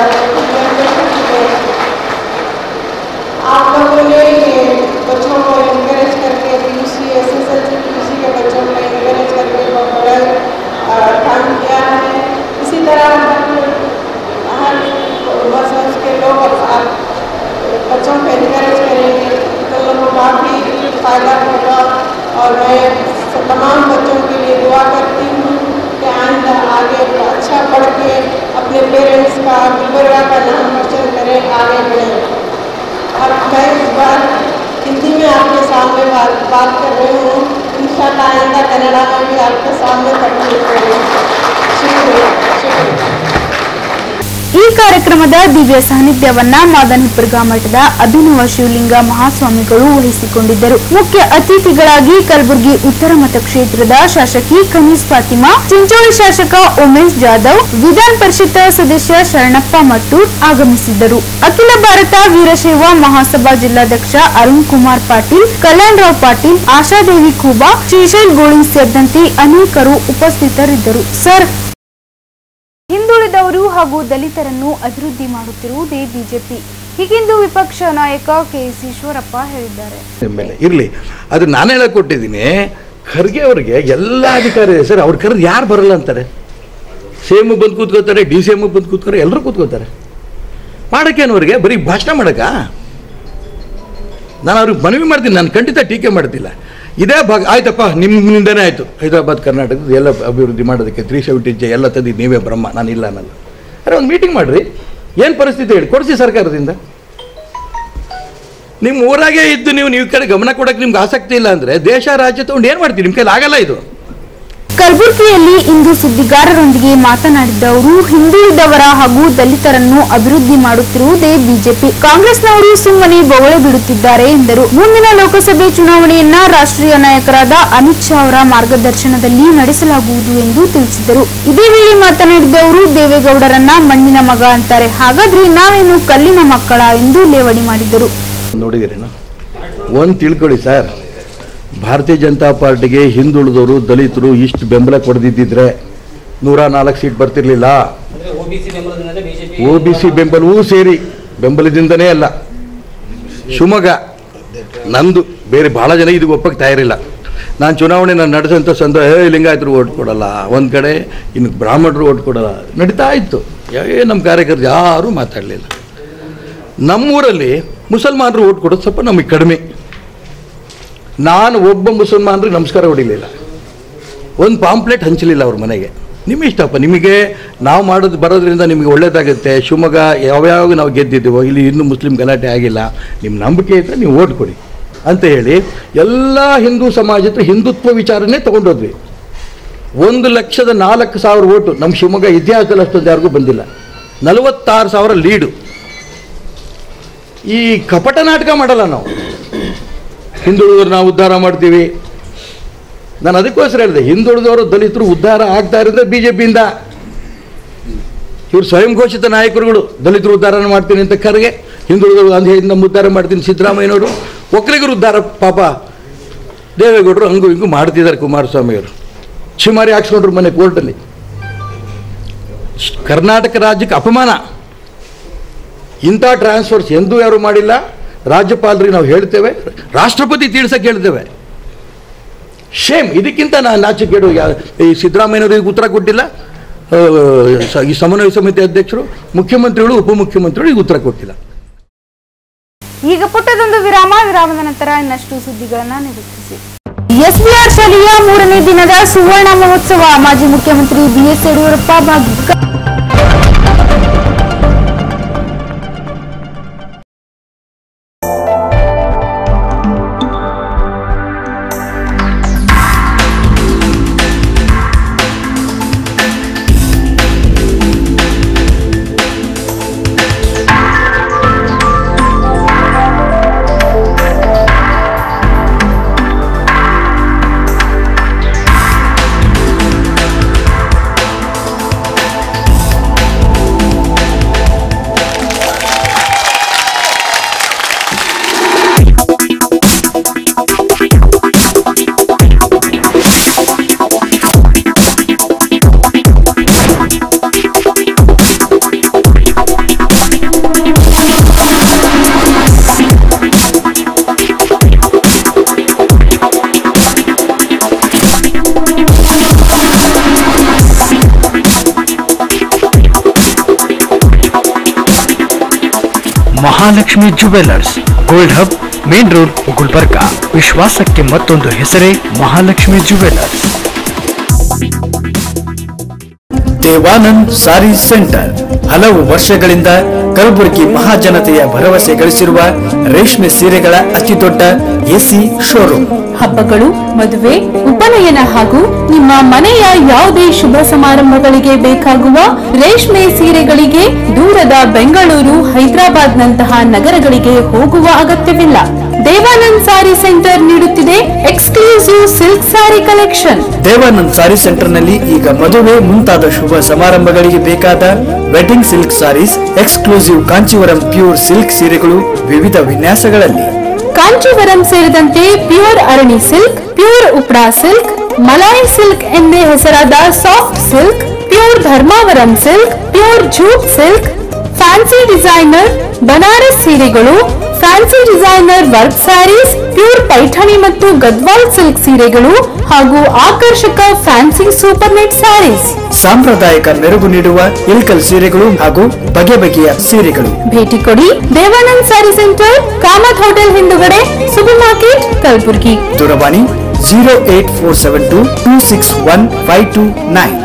आप लोगों ने ये बच्चों को इनकरेज करके P U C S S L C P U C के बच्चों को इनकरेज करके बहुत बड़ा अ, काम किया है इसी तरह हर हर मजहब के लोग अ, बच्चों को इनकरेज करेंगे तो लोगों को काफ़ी फ़ायदा होगा और मैं तमाम बच्चों के लिए दुआ करती हूँ कि आइंदा आगे अच्छा पढ़ के अपने पेरेंट्स का गुलबर्गा का नाम रोशन करें आगे बढ़ें और मैं इस बार हिंदी में आपके सामने बात बात कर रही हूँ इंशाल्लाह आइंदा कन्नड़ा में भी आपके सामने तकलीफ करूँ शुक्रिया शुक्रिया ಈ ಕಾರ್ಯಕ್ರಮದ ದಿವ್ಯ ಸಾನ್ನಿಧ್ಯವನ್ನ ಮಾದನಹಿಪ್ಪರ್ಗ ಮಠದ ಅಭಿನವ ಶಿವಲಿಂಗ ಮಹಾಸ್ವಾಮಿಗಳು ವಹಿಸಿಕೊಂಡಿದ್ದರು ಮುಖ್ಯ ಅತಿಥಿಗಳಾಗಿ ಕಲಬುರಗಿ ಉತ್ತರ ಮತಕ್ಷೇತ್ರದ ಶಾಸಕಿ ಖನೀಸ್ ಫಾತಿಮಾ ಚಿಂಚೋಳಿ ಶಾಸಕ ಉಮೇಶ್ ಜಾಧವ್ ವಿಧಾನ ಪರಿಷತ್ ಸದಸ್ಯ ಶರಣಪ್ಪ ಮಟ್ಟೂರ್ ಆಗಮಿಸಿದ್ದರು ಅಖಿಲ ಭಾರತ ವೀರಶೈವ ಮಹಾಸಭಾ ಜಿಲ್ಲಾಧ್ಯಕ್ಷ ಅರುಣ್ ಕುಮಾರ್ ಪಾಟೀಲ್ ಕಲ್ಯಾಣರಾವ್ ಪಾಟೀಲ್ ಆಶಾದೇವಿ ಖೂಬಾ ಶ್ರೀಶೈಲ್ ಗೋಳಿ ಸೇರಿದಂತೆ ಅನೇಕರು ಉಪಸ್ಥಿತರಿದ್ದರು ಸರ್ ಹಿಂದುಳಿದವರು ಹಾಗೂ ದಲಿತರನ್ನು ಅಭಿವೃದ್ಧಿ ಮಾಡುತ್ತಿರುವುದೇ ಬಿಜೆಪಿ ಹೀಗೆಂದು ವಿಪಕ್ಷ ನಾಯಕ ಕೆಎಸ್ ಈಶ್ವರಪ್ಪ ಹೇಳಿದ್ದಾರೆ ಮೇಲೆ ಇರಲಿ ಅದು ನಾನು ಹೇಳಕ್ ಕೊಟ್ಟಿದ್ದೀನಿ ಖರ್ಗೆ ಅವ್ರಿಗೆ ಎಲ್ಲ ಅಧಿಕಾರ ಇದೆ ಸರ್ ಅವ್ರ ಕರೆದು ಯಾರು ಬರಲ್ಲ ಅಂತಾರೆ ಸಿ ಎಮ್ ಬಂದು ಕೂತ್ಕೋತಾರೆ ಡಿ ಸಿ ಎಮ್ ಬಂದು ಕೂತ್ಕೋತಾರೆ ಎಲ್ಲರೂ ಕೂತ್ಕೋತಾರೆ ಮಾಡೋಕ್ಕೇನು ಅವ್ರಿಗೆ ಬರೀ ಭಾಷಣ ಮಾಡಕ್ಕ ನಾನು ಅವ್ರಿಗೆ ಮನವಿ ಮಾಡ್ತೀನಿ ನಾನು ಖಂಡಿತ ಟೀಕೆ ಮಾಡ್ತಿಲ್ಲ ಇದೇ ಭಾಗ ಆಯ್ತಪ್ಪ ನಿಮ್ಮಿಂದನೇ ಆಯಿತು ಹೈದರಾಬಾದ್ ಕರ್ನಾಟಕದ ಎಲ್ಲ ಅಭಿವೃದ್ಧಿ ಮಾಡೋದಕ್ಕೆ ತ್ರೀ ಸೆವೆಂಟಿ ಜೆ ಎಲ್ಲ ತಂದಿದ್ದು ನೀವೇ ಬ್ರಹ್ಮ ನಾನು ಇಲ್ಲ ಅನ್ನಲ್ಲ ಅರೆ ಒಂದು ಮೀಟಿಂಗ್ ಮಾಡಿರಿ ಏನು ಪರಿಸ್ಥಿತಿ ಹೇಳಿ ಕೊಡಿಸಿ ಸರ್ಕಾರದಿಂದ ನಿಮ್ಮ ಊರಾಗೆ ಇದ್ದು ನೀವು ನೀವು ಈ ಕಡೆ ಗಮನ ಕೊಡಕ್ಕೆ ನಿಮ್ಗೆ ಆಸಕ್ತಿ ಇಲ್ಲ ಅಂದರೆ ದೇಶ ರಾಜ್ಯ ತಗೊಂಡು ಏನು ಮಾಡ್ತೀರಿ ನಿಮ್ಮ ಕೈಲಿ ಆಗಲ್ಲ ಇದು ಕಲಬುರಗಿಯಲ್ಲಿ ಇಂದು ಸುದ್ದಿಗಾರರೊಂದಿಗೆ ಮಾತನಾಡಿದ ಅವರು ಹಿಂದುಳಿದವರ ಹಾಗೂ ದಲಿತರನ್ನು ಅಭಿವೃದ್ಧಿ ಮಾಡುತ್ತಿರುವುದೇ ಬಿಜೆಪಿ ಕಾಂಗ್ರೆಸ್ನವರು ಸುಮ್ಮನೆ ಬೊಗಳೆ ಬಿಡುತ್ತಿದ್ದಾರೆ ಎಂದರು ಮುಂದಿನ ಲೋಕಸಭೆ ಚುನಾವಣೆಯನ್ನ ರಾಷ್ಟ್ರೀಯ ನಾಯಕರಾದ ಅಮಿತ್ ಶಾ ಅವರ ಮಾರ್ಗದರ್ಶನದಲ್ಲಿ ನಡೆಸಲಾಗುವುದು ಎಂದು ತಿಳಿಸಿದರು ಇದೇ ವೇಳೆ ಮಾತನಾಡಿದ ಅವರು ದೇವೇಗೌಡರನ್ನ ಮಣ್ಣಿನ ಮಗ ಅಂತಾರೆ ಹಾಗಾದ್ರೆ ನಾವೇನು ಕಲ್ಲಿನ ಮಕ್ಕಳ ಎಂದು ಲೇವಡಿ ಮಾಡಿದರು ನೋಡಿದಿರೇನು ಒಂದು ತಿಳ್ಕೊಳ್ಳಿ ಸರ್ ಭಾರತೀಯ ಜನತಾ ಪಾರ್ಟಿಗೆ ಹಿಂದುಳಿದವರು ದಲಿತರು ಇಷ್ಟು ಬೆಂಬಲ ಕೊಡದಿದ್ದಿದ್ರೆ ನೂರ ನಾಲ್ಕು ಸೀಟ್ ಬರ್ತಿರ್ಲಿಲ್ಲ ಒ ಬಿ ಸಿ ಬೆಂಬಲವೂ ಸೇರಿ ಬೆಂಬಲದಿಂದನೇ ಅಲ್ಲ ಶಿವಮೊಗ್ಗ ನಂದು ಬೇರೆ ಭಾಳ ಜನ ಇದಕ್ಕೆ ಒಪ್ಪಕ್ಕೆ ತಯಾರಿಲ್ಲ ನಾನು ಚುನಾವಣೆ ನಾನು ನಡೆಸೋಂಥ ಸಂದ ಏ ಲಿಂಗಾಯತರು ಓಟ್ ಕೊಡಲ್ಲ ಒಂದು ಕಡೆ ಇನ್ನು ಬ್ರಾಹ್ಮಣರು ಓಟ್ ಕೊಡಲ್ಲ ನಡೀತಾ ಇತ್ತು ಏ ನಮ್ಮ ಕಾರ್ಯಕರ್ತರು ಯಾರೂ ಮಾತಾಡಲಿಲ್ಲ ನಮ್ಮೂರಲ್ಲಿ ಮುಸಲ್ಮಾನರು ಓಟ್ ಕೊಡೋದು ಸ್ವಲ್ಪ ನಮಗೆ ಕಡಿಮೆ ನಾನು ಒಬ್ಬ ಮುಸಲ್ಮಾನರಿಗೆ ನಮಸ್ಕಾರ ಹೊಡಿಲಿಲ್ಲ ಒಂದು ಪಾಂಪ್ಲೆಟ್ ಹಂಚಲಿಲ್ಲ ಅವ್ರ ಮನೆಗೆ ನಿಮ್ಮ ಇಷ್ಟಪ್ಪ ನಿಮಗೆ ನಾವು ಮಾಡೋದು ಬರೋದ್ರಿಂದ ನಿಮಗೆ ಒಳ್ಳೇದಾಗುತ್ತೆ ಶಿವಮೊಗ್ಗ ಯಾವ್ಯಾವ ನಾವು ಗೆದ್ದಿದ್ದೀವೋ ಇಲ್ಲಿ ಇನ್ನೂ ಮುಸ್ಲಿಂ ಗಲಾಟೆ ಆಗಿಲ್ಲ ನಿಮ್ಮ ನಂಬಿಕೆ ಇದ್ದರೆ ನೀವು ಓಟ್ ಕೊಡಿ ಅಂತ ಹೇಳಿ ಎಲ್ಲ ಹಿಂದೂ ಸಮಾಜದ ಹಿಂದುತ್ವ ವಿಚಾರನೇ ತೊಗೊಂಡೋದ್ವಿ ಒಂದು ಲಕ್ಷದ ನಾಲ್ಕು ಸಾವಿರ ಓಟು ನಮ್ಮ ಶಿವಮೊಗ್ಗ ಇತಿಹಾಸದಲ್ಲಿ ಅಷ್ಟೊಂದು ಯಾರಿಗೂ ಬಂದಿಲ್ಲ ನಲವತ್ತಾರು ಸಾವಿರ ಲೀಡು ಈ ಕಪಟ ನಾಟಕ ಮಾಡಲ್ಲ ನಾವು ಹಿಂದುಳಿದವ್ರು ನಾವು ಉದ್ಧಾರ ಮಾಡ್ತೀವಿ ನಾನು ಅದಕ್ಕೋಸ್ಕರ ಹೇಳಿದೆ ಹಿಂದುಳಿದವರು ದಲಿತರು ಉದ್ಧಾರ ಆಗ್ತಾ ಇರೋದೇ ಬಿ ಜೆ ಪಿಯಿಂದ ಇವರು ಸ್ವಯಂ ಘೋಷಿತ ನಾಯಕರುಗಳು ದಲಿತರು ಉದ್ಧಾರ ಮಾಡ್ತೀನಿ ಅಂತ ಕರೆಗೆ ಹಿಂದುಳಿದವರು ಅಂಧೆಯಿಂದ ಉದ್ಧಾರ ಮಾಡ್ತೀನಿ ಸಿದ್ದರಾಮಯ್ಯನವರು ಒಕ್ಕಲಿಗರು ಉದ್ಧಾರ ಪಾಪ ದೇವೇಗೌಡರು ಹಂಗು ಹಿಂಗು ಮಾಡ್ತಿದ್ದಾರೆ ಕುಮಾರಸ್ವಾಮಿಯವರು ಚಿಮಾರಿ ಹಾಕ್ಸ್ಕೊಂಡ್ರು ಮನೆ ಕೋರ್ಟಲ್ಲಿ ಕರ್ನಾಟಕ ರಾಜ್ಯಕ್ಕೆ ಅಪಮಾನ ಇಂಥ ಟ್ರಾನ್ಸ್ಫರ್ಸ್ ಎಂದೂ ಯಾರು ಮಾಡಿಲ್ಲ ರಾಜ್ಯಪಾಲರಿಗೆ ನಾವು ಹೇಳ್ತೇವೆ ರಾಷ್ಟ್ರಪತಿ ತೀರ್ಸಕ್ಕೆ ಹೇಳ್ತೇವೆ ಶೇಮ್ ಇದಕ್ಕಿಂತ ನಾನು ನಾಚಿಕೆಡು ಯಾ ಈ ಸಿದ್ದರಾಮಯ್ಯನವರಿಗೆ ಉತ್ತರ ಕೊಟ್ಟಿಲ್ಲ ಆ, ಸ- ಈ ಸಮನ್ವಯ ಸಮಿತಿ ಅಧ್ಯಕ್ಷರು ಮುಖ್ಯಮಂತ್ರಿಗಳು ಉಪಮುಖ್ಯಮಂತ್ರಿಗಳು ಈಗ ಉತ್ತರ ಕೊಟ್ಟಿಲ್ಲ ಈಗ ಪುಟ್ಟದೊಂದು ವಿರಾಮ ವಿರಾಮದ ನಂತರ ಇನ್ನಷ್ಟು ಸುದ್ದಿಗಳನ್ನ ನಿರೀಕ್ಷಿಸಿ ಎಸ್ಬಿಆರ್ ಶಾಲೆಯ ಮೂರನೇ ದಿನದ ಸುವರ್ಣ ಮಹೋತ್ಸವ ಮಾಜಿ ಮುಖ್ಯಮಂತ್ರಿ ಬಿಎಸ್ ಯಡಿಯೂರಪ್ಪ ಭಾಗಿ Mahalakshmi jewellers gold hub main road Gulbarga ವಿಶ್ವಾಸಕ್ಕೆ ಮತ್ತೊಂದು ಹೆಸರೇ ಮಹಾಲಕ್ಷ್ಮಿ ಜುವೆಲ್ಲರ್ಸ್ ದೇವಾನಂದ್ ಸಾರಿ ಸೆಂಟರ್ ಹಲವು ವರ್ಷಗಳಿಂದ ಕಲಬುರಗಿ ಮಹಾಜನತೆಯ ಭರವಸೆ ಗಳಿಸಿರುವ ರೇಷ್ಮೆ ಸೀರೆಗಳ ಅತಿದೊಡ್ಡ ಎಸಿ ಶೋರೂಮ್ ಹಬ್ಬಗಳು ಮದುವೆ ಉಪನಯನ ಹಾಗೂ ನಿಮ್ಮ ಮನೆಯ ಯಾವುದೇ ಶುಭ ಸಮಾರಂಭಗಳಿಗೆ ಬೇಕಾಗುವ ರೇಷ್ಮೆ ಸೀರೆಗಳಿಗೆ ದೂರದ ಬೆಂಗಳೂರು ಹೈದರಾಬಾದ್ ನಂತಹ ನಗರಗಳಿಗೆ ಹೋಗುವ ಅಗತ್ಯವಿಲ್ಲ ದೇವಾನಂದ್ ಸಾರಿ ಸೆಂಟರ್ ನೀಡುತ್ತಿದೆ exclusive silk sari collection Devanand sari centre ನಲ್ಲಿ ಈಗ ಮದುವೆ ಮುಂತಾದ ಶುಭ ಸಮಾರಂಭಗಳಿಗೆ ಬೇಕಾದ wedding silk saris exclusive Kanjeevaram pure silk ಸೀರೆಗಳು ವಿವಿಧ ವಿನ್ಯಾಸಗಳಲ್ಲಿ ಕಾಂಚೀವರಂ ಸೇರಿದಂತೆ ಪ್ಯೂರ್ ಅರಣಿ ಸಿಲ್ಕ್ ಪ್ಯೂರ್ ಉಪ್ರಾ ಸಿಲ್ಕ್ ಮಲಾಯಿ ಸಿಲ್ಕ್ ಎಂದೇ ಹೆಸರಾದ soft silk pure Dharmavaram silk pure jute silk fancy designer Banaras ಸೀರೆಗಳು fancy designer work saris pure Paithani ಮತ್ತು ಗದ್ವಾಲ್ ಸಿಲ್ಕ್ ಸೀರೆಗಳು ಹಾಗೂ ಆಕರ್ಷಕ ಫ್ಯಾನ್ಸಿ ಸೂಪರ್ ನೆಟ್ ಸ್ಯಾರೀಸ್ ಸಾಂಪ್ರದಾಯಿಕ ಮೆರುಗು ನೀಡುವ ಇಲ್ಕಲ್ ಸೀರೆಗಳು ಹಾಗೂ ಬಗೆ ಬಗೆಯ ಸೀರೆಗಳು ಭೇಟಿ ಕೊಡಿ ದೇವಾನಂದ್ ಸ್ಯಾರಿ ಸೆಂಟರ್ ಕಾಮತ್ ಹೋಟೆಲ್ ಹಿಂದುಗಡೆ ಸೂಪರ್ ಮಾರ್ಕೆಟ್ ಕಲಬುರಗಿ ದೂರವಾಣಿ zero eight four seven two two six one five two nine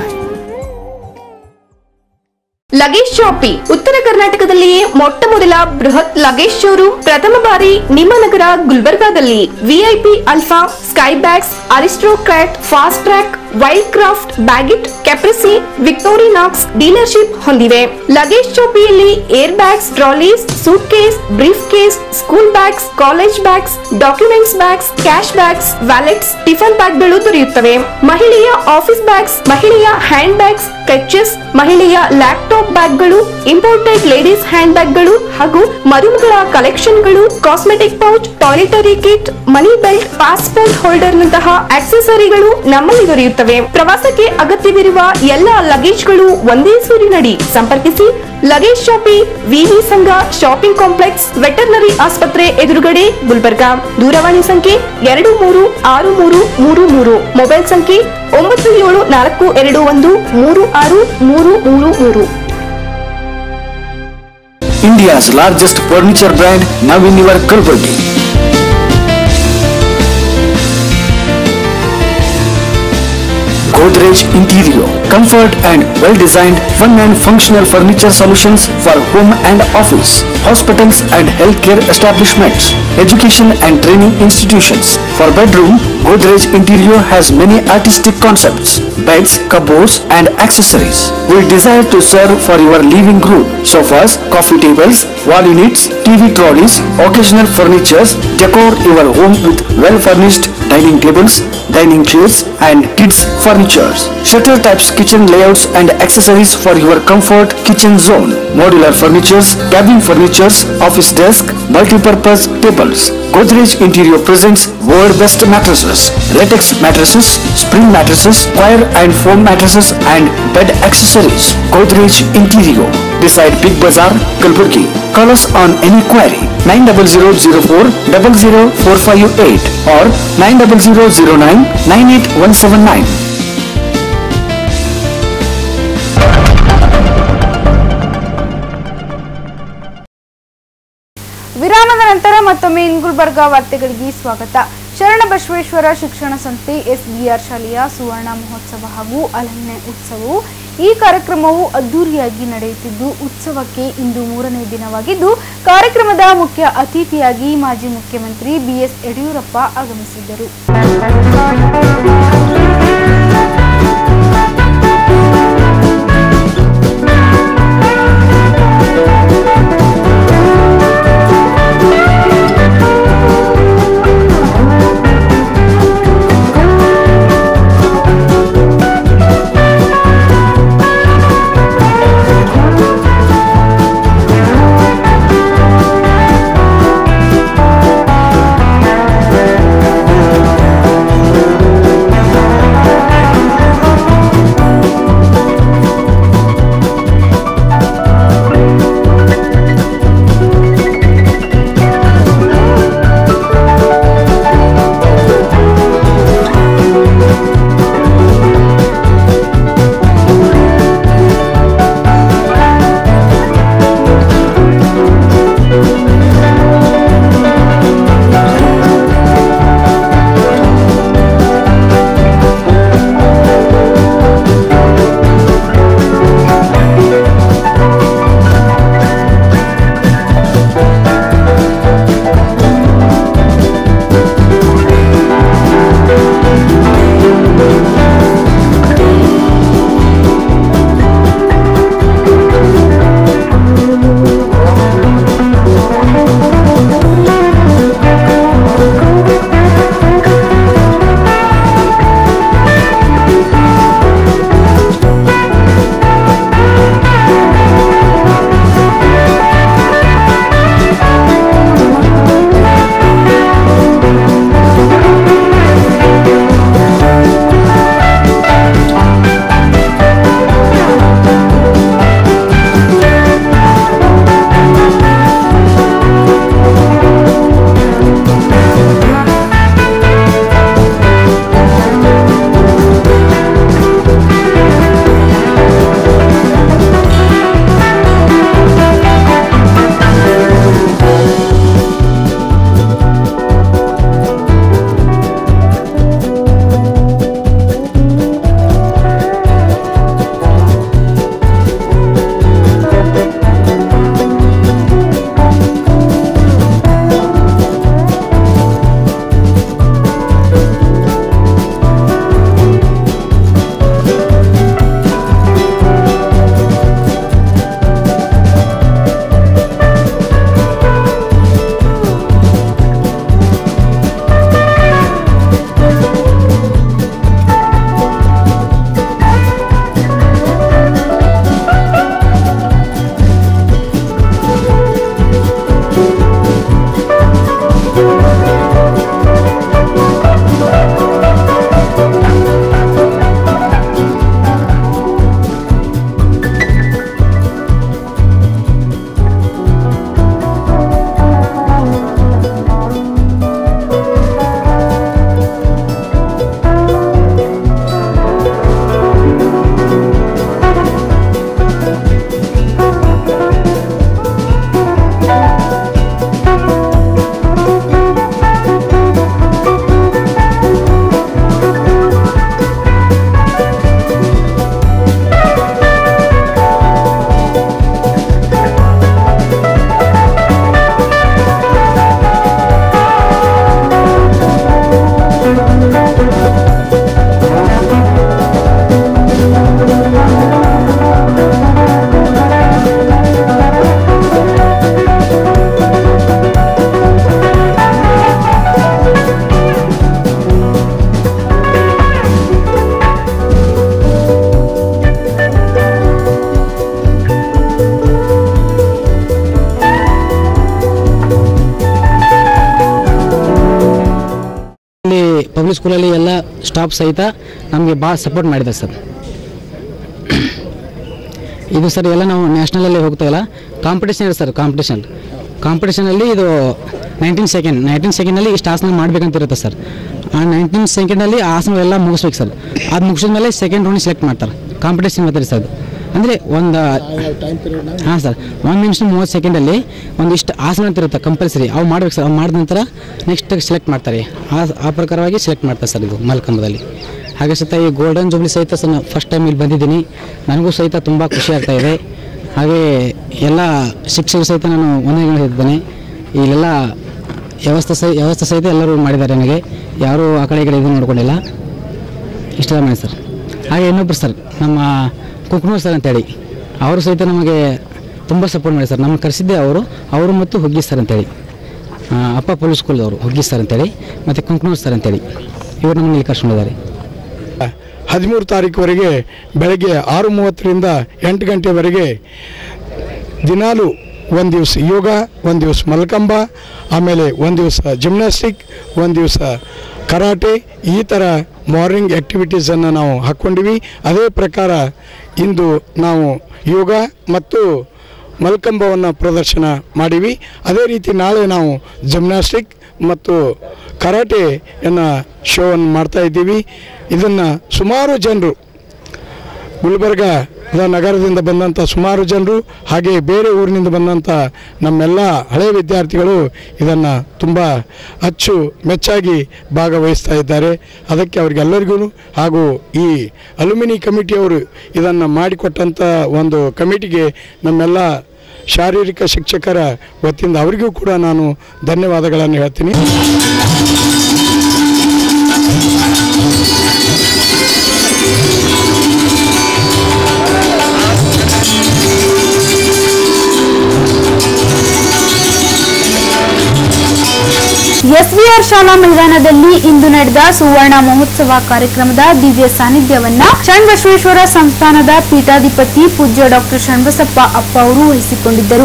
luggage shoppe ಉತ್ತರ ಕರ್ನಾಟಕದಲ್ಲಿಯೇ ಮೊಟ್ಟ ಮೊದಲ ಬೃಹತ್ ಲಗೇಜ್ ಶೋರೂಮ್ ಪ್ರಥಮ ಬಾರಿ ನಿಮ್ಮ ನಗರ ಗುಲ್ಬರ್ಗಾದಲ್ಲಿ VIP Alpha Skybags Aristocrat Fastrack Wildcraft Baggit Caprese Victorinox dealership ಹೊಂದಿವೆ ಲಗೇಜ್ ಶಾಪಿಯಲ್ಲಿ air bags trolleys suitcase briefcase school bags college bags documents bags cash bags wallets tiffin ಬ್ಯಾಗ್ಗಳು ದೊರೆಯುತ್ತವೆ ಮಹಿಳೆಯ ಆಫೀಸ್ ಬ್ಯಾಗ್ಸ್ ಮಹಿಳೆಯ ಹ್ಯಾಂಡ್ ಬ್ಯಾಗ್ಸ್ ಕ್ರಚಸ್ ಮಹಿಳೆಯ ಲ್ಯಾಪ್ಟಾಪ್ ಬ್ಯಾಗ್ಗಳು ಇಂಪೋರ್ಟೆಡ್ ಲೇಡೀಸ್ ಹ್ಯಾಂಡ್ ಬ್ಯಾಗ್ಗಳು ಹಾಗೂ ಮರುಮಗಳ ಕಲೆಕ್ಷನ್ಗಳು cosmetic pouch toiletry kit money belt passport holder ನಂತಹ ಆಕ್ಸೆಸರಿಗಳು ನಮ್ಮಲ್ಲಿ ದೊರೆಯುತ್ತವೆ ಪ್ರವಾಸಕ್ಕೆ ಅಗತ್ಯವಿರುವ ಎಲ್ಲ ಲಗೇಜ್ಗಳು ಒಂದೇ ಸೂರಿನಡಿ ಸಂಪರ್ಕಿಸಿ ಲಗೇಜ್ ಶಾಪಿ ವಿವಿ ಸಂಘ ಶಾಪಿಂಗ್ ಕಾಂಪ್ಲೆಕ್ಸ್ ವೆಟರ್ನರಿ ಆಸ್ಪತ್ರೆ ಎದುರುಗಡೆ ಗುಲ್ಬರ್ಗಾ ದೂರವಾಣಿ ಸಂಖ್ಯೆ ಎರಡು ಮೂರು ಆರು ಮೂರು ಮೂರು ಮೂರು ಮೊಬೈಲ್ ಸಂಖ್ಯೆ ಒಂಬತ್ತು ಏಳು ನಾಲ್ಕು ಎರಡು ಒಂದು ಮೂರು ಆರು ಮೂರು ಮೂರು ಮೂರು India's largest furniture brand now in your Kalburgi. Godrej Interior. Comfort and well-designed, fun and functional furniture solutions for home and office, hospitals and healthcare establishments, education and training institutions. For bedroom, Godrej Interior has many artistic concepts, beds, cupboards and accessories. We desire to serve for your living room, sofas, coffee tables, wall units, TV trolleys, occasional furnitures, decor your home with well-furnished dining tables, dining chairs and kids furnitures. Shutter types kitchen layouts and accessories for your comfort kitchen zone. Modular furnitures, cabin furnitures, office desk, multi-purpose tables. Godrej Interior presents world best mattresses, latex mattresses, spring mattresses, wire and foam mattresses and bed accessories. Godrej Interior beside Big Bazaar, Kalburgi. Call us on any query 90004 00458 or 90009 98179. ವಿರಾಮದ ನಂತರ ಮತ್ತೊಮ್ಮೆ ಇನ್ ಗುಲ್ಬರ್ಗ ವಾರ್ತೆಗಳಿಗೆ ಸ್ವಾಗತ ಶರಣ ಬಸವೇಶ್ವರ ಶಿಕ್ಷಣ ಸಂಸ್ಥೆ ಎಸ್ಬಿಆರ್ ಶಾಲೆಯ ಸುವರ್ಣ ಮಹೋತ್ಸವ ಹಾಗೂ ಅಲಮ್ನೆ ಉತ್ಸವವು ಈ ಕಾರ್ಯಕ್ರಮವು ಅದ್ದೂರಿಯಾಗಿ ನಡೆಯುತ್ತಿದ್ದು ಉತ್ಸವಕ್ಕೆ ಇಂದು ಮೂರನೇ ದಿನವಾಗಿದ್ದು ಕಾರ್ಯಕ್ರಮದ ಮುಖ್ಯ ಅತಿಥಿಯಾಗಿ ಮಾಜಿ ಮುಖ್ಯಮಂತ್ರಿ ಬಿಎಸ್ ಯಡಿಯೂರಪ್ಪ ಆಗಮಿಸಿದ್ದರು ಪಬ್ಲಿಕ್ ಸ್ಕೂಲಲ್ಲಿ ಎಲ್ಲ ಸ್ಟಾಫ್ ಸಹಿತ ನಮಗೆ ಭಾಳ ಸಪೋರ್ಟ್ ಮಾಡಿದ್ದಾರೆ ಸರ್ ಇದು ಸರ್ ಎಲ್ಲ ನಾವು ನ್ಯಾಷನಲಲ್ಲಿ ಹೋಗ್ತಾ ಇಲ್ಲ ಕಾಂಪಿಟೇಷನ್ ಇದೆ ಸರ್ ಕಾಂಪಿಟೇಷನ್ ಕಾಂಪಿಟೇಷನಲ್ಲಿ ಇದು ನೈನ್ಟೀನ್ ಸೆಕೆಂಡ್ ನೈನ್ಟೀನ್ ಸೆಕೆಂಡಲ್ಲಿ ಇಷ್ಟು ಆಸನ ಮಾಡ್ಬೇಕಂತ ಇರುತ್ತೆ ಸರ್ ಆ ನೈನ್ಟೀನ್ ಸೆಕೆಂಡಲ್ಲಿ ಆಸನಗಳೆಲ್ಲ ಮುಗಿಸ್ಬೇಕು ಸರ್ ಅದು ಮುಗಿಸಿದ ಮೇಲೆ ಸೆಕೆಂಡ್ ರೌಂಡ್ ಸೆಲೆಕ್ಟ್ ಮಾಡ್ತಾರೆ ಕಾಂಪಿಟೇಷನ್ ಮಾಡ್ತಾರೆ ಸರ್ ಅದು ಅಂದರೆ ಒಂದು ಹಾಂ ಸರ್ ಒಂದು ನಿಮಿಷ ಮೂವತ್ತು ಸೆಕೆಂಡಲ್ಲಿ ಒಂದಿಷ್ಟು ಆಸನ ಅಂತ ಇರುತ್ತೆ ಕಂಪಲ್ಸರಿ ಅವು ಮಾಡ್ಬೇಕು ಸರ್ ಅವು ಮಾಡಿದ ನಂತರ ನೆಕ್ಸ್ಟ್ ಸೆಲೆಕ್ಟ್ ಮಾಡ್ತಾರೆ ಆ ಆ ಪ್ರಕಾರವಾಗಿ ಸೆಲೆಕ್ಟ್ ಮಾಡ್ತಾರೆ ಸರ್ ಇದು ಮಲ್ಕಂಬದಲ್ಲಿ ಹಾಗೆ ಸಹಿತ ಈ ಗೋಲ್ಡನ್ ಜೂಬ್ಲಿ ಸಹಿತ ಸರ್ ಫಸ್ಟ್ ಟೈಮ್ ಇಲ್ಲಿ ಬಂದಿದ್ದೀನಿ ನನಗೂ ಸಹಿತ ತುಂಬ ಖುಷಿ ಆಗ್ತಾ ಇದೆ ಹಾಗೆ ಎಲ್ಲ ಶಿಕ್ಷಕರು ಸಹಿತ ನಾನು ವಂದನೆಗಳಿದ್ದೇನೆ ಇಲ್ಲೆಲ್ಲ ವ್ಯವಸ್ಥೆ ಸಹ ವ್ಯವಸ್ಥೆ ಸಹಿತ ಎಲ್ಲರೂ ಮಾಡಿದ್ದಾರೆ ನನಗೆ ಯಾರೂ ಆ ಕಡೆ ಈ ಕಡೆ ಇದು ನೋಡ್ಕೊಂಡಿಲ್ಲ ಇಷ್ಟೆಲ್ಲ ಮಾಡಿ ಸರ್ ಹಾಗೆ ಇನ್ನೊಬ್ಬರು ಸರ್ ನಮ್ಮ ಕುಕ್ನೂರ್ ಸರ್ ಅಂತೇಳಿ ಅವರು ಸಹಿತ ನಮಗೆ ತುಂಬ ಸಪೋರ್ಟ್ ಮಾಡಿ ಸರ್ ನಮ್ಮನ್ನು ಕರೆಸಿದ್ದೆ ಅವರು ಅವರು ಮತ್ತು ಹುಗ್ಗಿ ಸರ್ ಅಂತೇಳಿ ಆ, ಅಪ್ಪ ಪೊಲೀಸ್ ಸ್ಕೂಲ್ದವರು ಹುಗ್ಗಿ ಸರ್ ಅಂತೇಳಿ ಮತ್ತು ಕುಂಕನೂರ್ ಸರ್ ಅಂತೇಳಿ ಇವರು ನಮ್ಮನ್ನು ಇಲ್ಲಿ ಕರ್ಸ್ಕೊಂಡಿದ್ದಾರೆ ಹದಿಮೂರು ತಾರೀಕುವರೆಗೆ ಬೆಳಗ್ಗೆ ಆರು ಮೂವತ್ತರಿಂದ ಎಂಟು ಗಂಟೆವರೆಗೆ ದಿನಾಲು ಒಂದು ದಿವಸ ಯೋಗ ಒಂದು ದಿವಸ ಮಲ್ಕಂಬ ಆಮೇಲೆ ಒಂದು ದಿವಸ ಜಿಮ್ನಾಸ್ಟಿಕ್ ಒಂದು ದಿವಸ ಕರಾಟೆ ಈ ಥರ ಮಾರ್ನಿಂಗ್ ಆ್ಯಕ್ಟಿವಿಟೀಸನ್ನು ನಾವು ಹಾಕ್ಕೊಂಡಿವಿ ಅದೇ ಪ್ರಕಾರ ಇಂದು ನಾವು ಯೋಗ ಮತ್ತು ಮಲ್ಕಂಬವನ್ನು ಪ್ರದರ್ಶನ ಮಾಡೀವಿ ಅದೇ ರೀತಿ ನಾಳೆ ನಾವು ಜಿಮ್ನಾಸ್ಟಿಕ್ ಮತ್ತು ಕರಾಟೆಯನ್ನು ಶೋವನ್ನು ಮಾಡ್ತಾ ಇದ್ದೀವಿ ಇದನ್ನು ಸುಮಾರು ಜನರು ಗುಲ್ಬರ್ಗ ನಗರದಿಂದ ಬಂದಂಥ ಸುಮಾರು ಜನರು ಹಾಗೆ ಬೇರೆ ಊರಿನಿಂದ ಬಂದಂಥ ನಮ್ಮೆಲ್ಲ ಹಳೆಯ ವಿದ್ಯಾರ್ಥಿಗಳು ಇದನ್ನು ತುಂಬ ಅಚ್ಚು ಮೆಚ್ಚಾಗಿ ಭಾಗವಹಿಸ್ತಾ ಇದ್ದಾರೆ ಅದಕ್ಕೆ ಅವರಿಗೆಲ್ಲರಿಗೂ ಹಾಗೂ ಈ ಅಲ್ಯುಮಿನಿ ಕಮಿಟಿಯವರು ಇದನ್ನು ಮಾಡಿಕೊಟ್ಟಂಥ ಒಂದು ಕಮಿಟಿಗೆ ನಮ್ಮೆಲ್ಲ ಶಾರೀರಿಕ ಶಿಕ್ಷಕರ ವತಿಯಿಂದ ಅವರಿಗೂ ಕೂಡ ನಾನು ಧನ್ಯವಾದಗಳನ್ನು ಹೇಳ್ತೀನಿ ಎಸ್ವಿಆರ್ ಶಾಲಾ ಮೈದಾನದಲ್ಲಿ ಇಂದು ನಡೆದ ಸುವರ್ಣ ಮಹೋತ್ಸವ ಕಾರ್ಯಕ್ರಮದ ದಿವ್ಯ ಸಾನ್ನಿಧ್ಯವನ್ನ ಶಣ್ಬಸವೇಶ್ವರ ಸಂಸ್ಥಾನದ ಪೀಠಾಧಿಪತಿ ಪೂಜ್ಯ ಡಾಕ್ಟರ್ ಶಣ್ಬಸಪ್ಪ ಅಪ್ಪ ಅವರು ವಹಿಸಿಕೊಂಡಿದ್ದರು